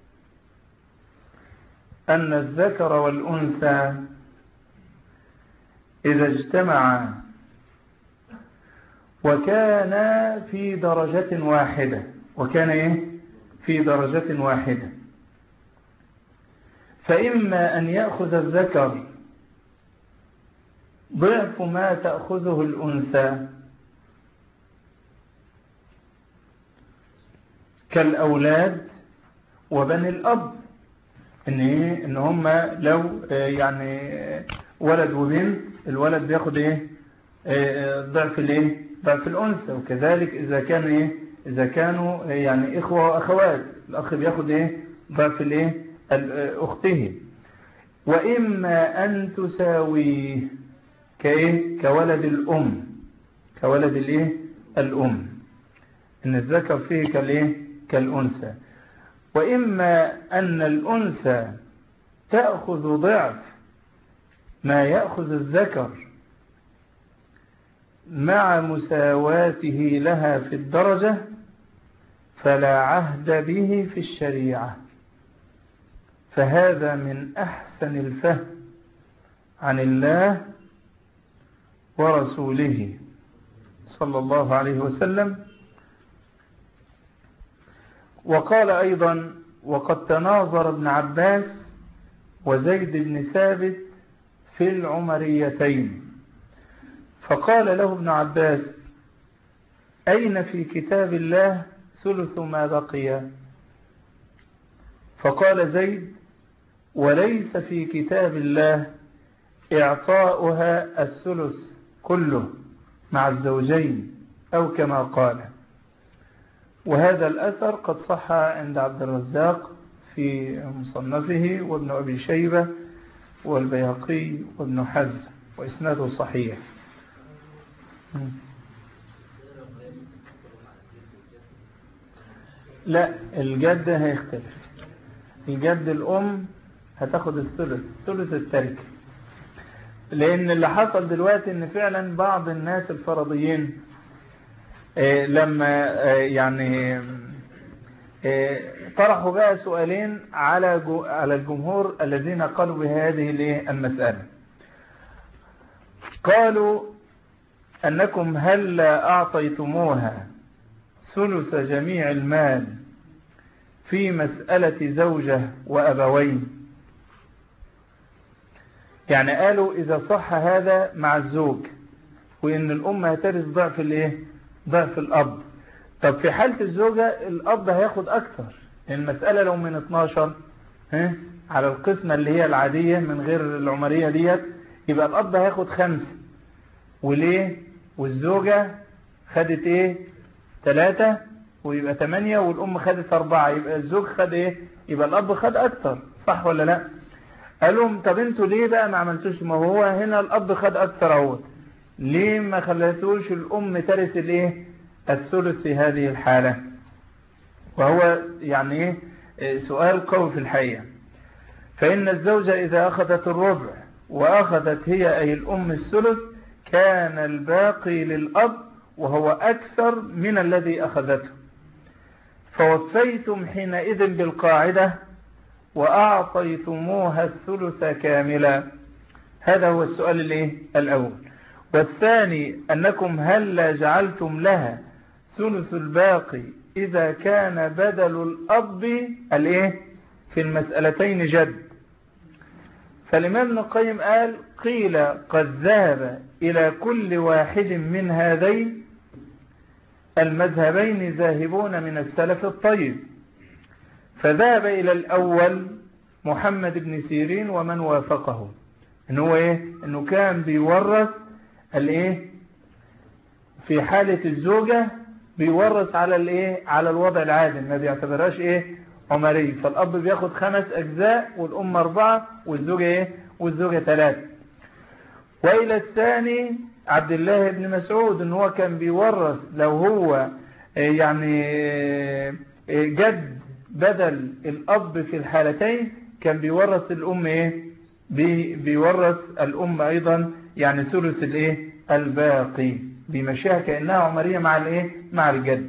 أن الذكر والأنثى إذا اجتمعا وكان في درجة واحدة وكان إيه؟ في درجة واحدة فإما أن يأخذ الذكر ضعف ما تأخذه الأنثى كالأولاد وبني الأب إن, إيه؟ إن هم لو يعني ولد وبنت الولد بياخد إيه ضعف الإيه ضعف الأنثى وكذلك إذا كان إيه إذا كانوا يعني إخوة وأخوات الأخ بياخد إيه ضعف الإيه أخته وإما أن تساويه كإيه كولد الأم كولد الإيه الأم إن الذكر فيه كالإيه كالأنثى وإما أن الأنثى تأخذ ضعف ما يأخذ الذكر مع مساواته لها في الدرجة فلا عهد به في الشريعة فهذا من أحسن الفهم عن الله ورسوله صلى الله عليه وسلم وقال أيضا وقد تناظر ابن عباس وزيد بن ثابت في العمريتين فقال له ابن عباس أين في كتاب الله ثلث ما بقي فقال زيد وليس في كتاب الله إعطاؤها الثلث كله مع الزوجين أو كما قال وهذا الأثر قد صح عند عبد الرزاق في مصنفه وابن أبي شيبة والبيهقي وابن حزم وإسناده صحيح لا الجد هيختلف الجد الأم هتاخد الثلث ثلث التركه لأن اللي حصل دلوقتي أن فعلا بعض الناس الفرضيين لما يعني طرحوا بقى سؤالين على على الجمهور الذين قالوا بهذه المسألة قالوا أنكم هل أعطيتموها ثلث جميع المال في مسألة زوجة وأبوين يعني قالوا إذا صح هذا مع الزوج وإن الأم هترث ضعف الإيه ضعف الأب طب في حالة الزوجة الأب هياخد أكثر المسألة لو من 12 ها على القسمة اللي هي العادية من غير العمرية ديت يبقى الأب هياخد خمسة وليه والزوجة خدت ايه ثلاثة ويبقى ثمانية والأم خدت أربعة يبقى الزوج خد ايه يبقى الأب خد أكثر صح ولا لا قال لهم طب انتوا ليه بقى ما عملتوش ما هو هنا الأب خد أكثر اهو ليه ما خليتوش الأم ترث الايه الثلث في هذه الحالة وهو يعني ايه سؤال قوي في الحقيقة فإن الزوجة إذا أخذت الربع وأخذت هي أي الأم الثلث كان الباقي للأب وهو أكثر من الذي أخذته فوفيتم حينئذ بالقاعدة وأعطيتموها الثلث كاملا هذا هو السؤال الايه الأول والثاني أنكم هل جعلتم لها ثلث الباقي إذا كان بدل الأب الايه في المسألتين جد فالإمام ابن القيم قال قيل قد ذهب إلى كل واحد من هذين المذهبين ذاهبون من السلف الطيب فذهب إلى الأول محمد بن سيرين ومن وافقه إنه, إيه؟ إنه كان بيورث الايه في حالة الزوجة بيورث على الايه على الوضع العادي ما بيعتبرهاش ايه عمري فالاب بياخد خمس اجزاء والام اربعة والزوجة ايه والزوجة ثلاثة والى الثاني عبد الله بن مسعود ان هو كان بيورث لو هو يعني جد بدل الاب في الحالتين كان بيورث الام ايه بي بيورث الام ايضا يعني ثلث الايه الباقي بيمشيها كانها عمريه مع الايه مع الجد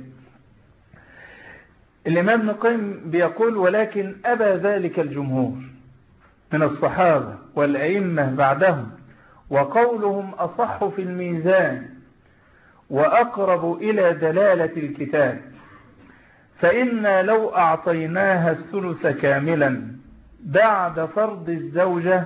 الامام ابن القيم بيقول ولكن ابى ذلك الجمهور من الصحابه والائمه بعدهم وقولهم اصح في الميزان واقرب الى دلاله الكتاب فإنا لو أعطيناها الثلث كاملا بعد فرض الزوجة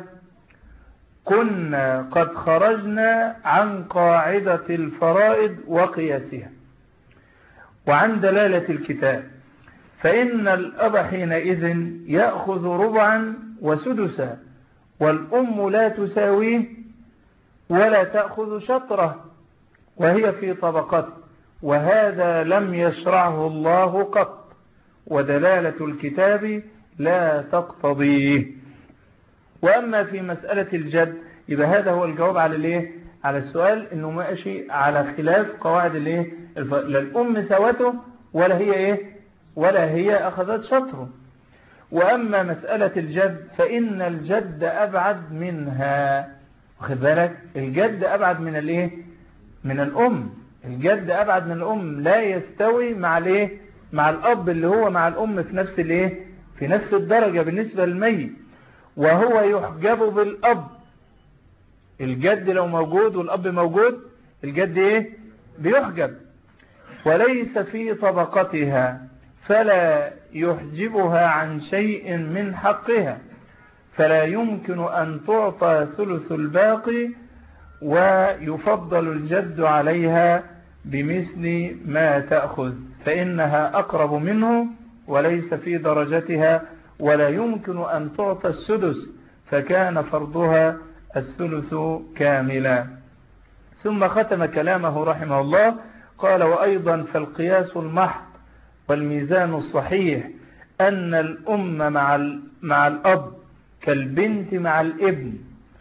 كنا قد خرجنا عن قاعدة الفرائض وقياسها وعن دلالة الكتاب فإن الأب حينئذ يأخذ ربعا وسدسا والأم لا تساويه ولا تأخذ شطره وهي في طبقته وهذا لم يشرعه الله قط ودلالة الكتاب لا تقتضيه وأما في مسألة الجد يبقى هذا هو الجواب على الايه على السؤال انه ماشي على خلاف قواعد الايه الف... لا الام سوته ولا هي ايه ولا هي اخذت شطره واما مسألة الجد فان الجد ابعد منها واخد بالك الجد ابعد من الايه من الام الجد ابعد من الام لا يستوي مع الايه مع الاب اللي هو مع الام في نفس الايه في نفس الدرجة بالنسبة للميت وهو يحجب بالاب الجد لو موجود والأب موجود الجد إيه بيحجب وليس في طبقتها فلا يحجبها عن شيء من حقها فلا يمكن أن تعطى ثلث الباقي ويفضل الجد عليها بمثل ما تأخذ فإنها أقرب منه وليس في درجتها ولا يمكن أن تعطى السدس فكان فرضها الثلث كاملا ثم ختم كلامه رحمه الله قال وأيضا فالقياس المحض والميزان الصحيح أن الأم مع, مع الأب كالبنت مع الابن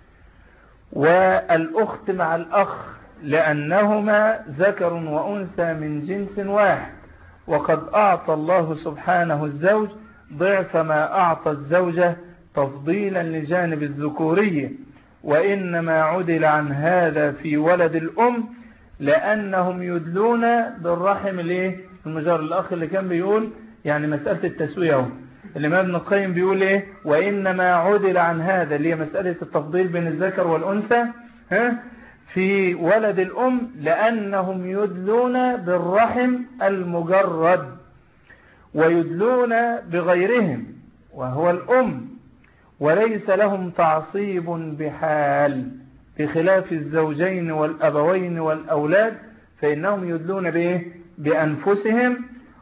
والأخت مع الأخ لأنهما ذكر وأنثى من جنس واحد وقد أعطى الله سبحانه الزوج ضعف ما أعطى الزوجة تفضيلا لجانب الذكورية وإنما عدل عن هذا في ولد الأم لأنهم يدلون بالرحم الايه المجار الأخ اللي كان بيقول يعني مسألة التسوية الإمام ابن القيم بيقول إيه وإنما عدل عن هذا اللي هي مسألة التفضيل بين الذكر والأنثى ها في ولد الأم لأنهم يدلون بالرحم المجرد ويدلون بغيرهم وهو الأم وليس لهم تعصيب بحال بخلاف الزوجين والأبوين والأولاد فإنهم يدلون بإيه بأنفسهم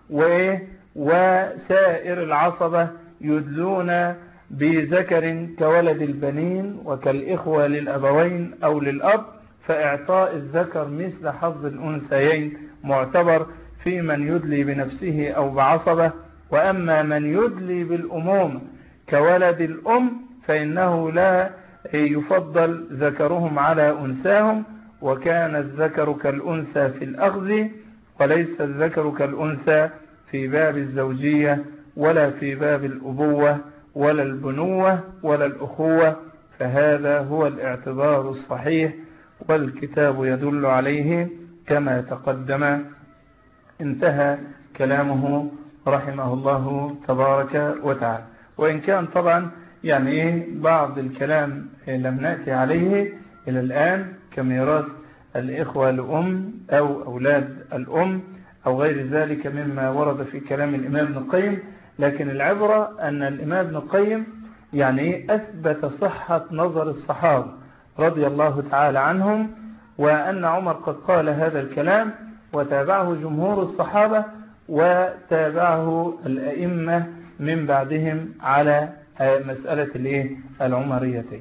وسائر العصبة يدلون بذكر كولد البنين وكالإخوة للأبوين أو للأب فإعطاء الذكر مثل حظ الأنثيين معتبر في من يدلي بنفسه أو بعصبة وأما من يدلي بالأموم كولد الأم فإنه لا يفضل ذكرهم على أنثاهم وكان الذكر كالأنثى في الأخذ وليس الذكر كالأنثى في باب الزوجية ولا في باب الأبوة ولا البنوة ولا الأخوة فهذا هو الاعتبار الصحيح والكتاب يدل عليه كما تقدم انتهى كلامه رحمه الله تبارك وتعالى وإن كان طبعا يعني إيه بعض الكلام لم نأتي عليه إلى الآن كميراث الإخوة الأم أو أولاد الأم أو غير ذلك مما ورد في كلام الإمام ابن القيم لكن العبرة أن الإمام ابن القيم يعني أثبت صحة نظر الصحابة رضي الله تعالى عنهم وأن عمر قد قال هذا الكلام وتابعه جمهور الصحابة وتابعه الأئمة من بعدهم على مسألة الايه العمريتين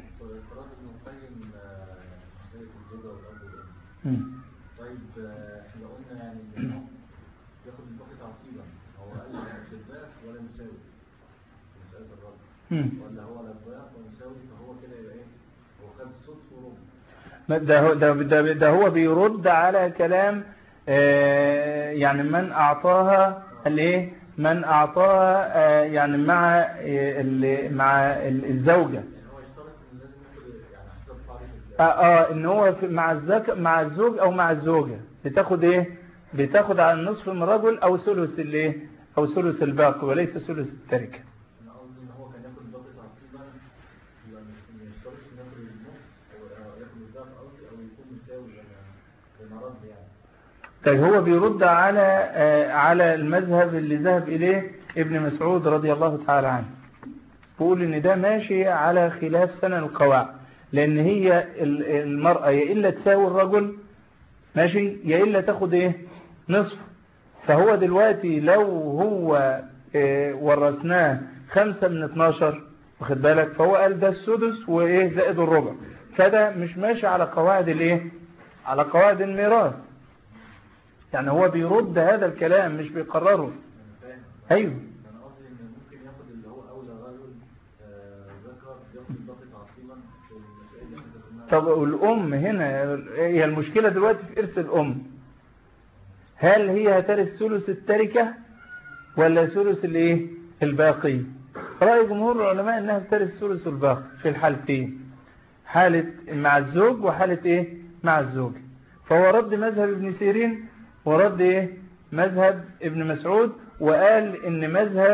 طيب احنا قلنا يعني ياخد الباقي تعصيبا هو قال مش الباقي ولا مساوي مسألة الرد ولا هو لا الباقي ولا مساوي فهو كده يبقى ايه هو خد الصدف وربع ده هو ده, ده, ده هو بيرد على كلام آه يعني من أعطاها الايه من أعطاها آه يعني مع آه مع الزوجة يعني هو يشترط ان لازم ياخد يعني حساب فاضي اه, آه ان هو في مع الزك مع الزوج او مع الزوجة بتاخد ايه بتاخد على النصف من الرجل او ثلث الايه او ثلث الباقي وليس ثلث التركه انا قصدي ان هو كان ياخد الباقي تعصيبا يبقى مش ما يشترطش انه ياخد النص او ياخد الضعف قصدي او يكون مساوي لما رد يعني طيب هو بيرد على آه على المذهب اللي ذهب إليه ابن مسعود رضي الله تعالى عنه بيقول ان ده ماشي على خلاف سنن القواعد لان هي المرأة يا إلا تساوي الرجل ماشي يا إلا تاخد ايه نصف فهو دلوقتي لو هو آه ورثناه خمسة من 12 واخد بالك فهو قال ده السدس وايه زائد الربع فده مش ماشي على قواعد الايه على قواعد الميراث يعني هو بيرد هذا الكلام مش بيقرره انا فاهم ايوه انا قصدي ان ممكن ياخد اللي هو اولى رجل آه، ذكر ياخد الباقي تعصيبا في المسائل اللي احنا ذكرناها طب والأم هنا هي المشكلة دلوقتي في إرث الأم هل هي هترث ثلث التركة ولا ثلث الايه الباقي رأي جمهور العلماء انها بترث ثلث الباقي في الحالتين حالة مع الزوج وحالة ايه مع الزوج فهو رد مذهب ابن سيرين ورد ايه مذهب ابن مسعود وقال ان مذهب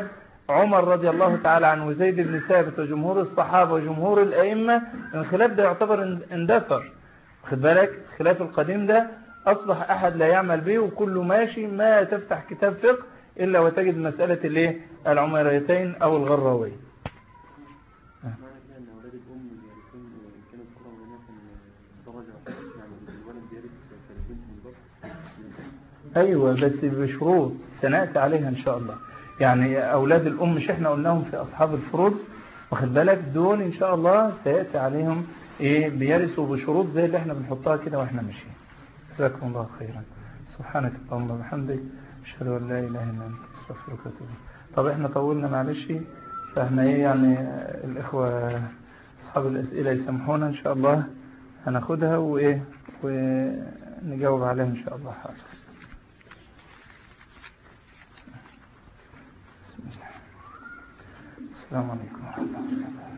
عمر رضي الله تعالى عنه وزيد بن ثابت وجمهور الصحابة وجمهور الأئمة الخلاف ده يعتبر اندثر خد بالك الخلاف القديم ده أصبح أحد لا يعمل به وكله ماشي ما تفتح كتاب فقه إلا وتجد مسألة الايه العميريتين أو الغراوين معنى كده ان اولاد الام بيرثون ان كانوا ذكورا واناثا درجه يعني الولد بيرث كالبنت بالضبط أيوة بس بشروط سنأتي عليها إن شاء الله يعني أولاد الأم مش إحنا قلناهم في أصحاب الفروض واخد بالك دول إن شاء الله سيأتي عليهم إيه بيرثوا بشروط زي اللي إحنا بنحطها كده وإحنا ماشيين جزاكم الله خيرا سبحانك اللهم وبحمدك أشهد أن لا إله إلا أنت أستغفرك وأتوب إليك. طب إحنا طولنا معلش فإحنا إيه يعني الإخوة أصحاب الأسئلة يسامحونا إن شاء الله هناخدها وإيه ونجاوب عليها إن شاء الله حاضر بسم الله السلام عليكم ورحمة الله وبركاته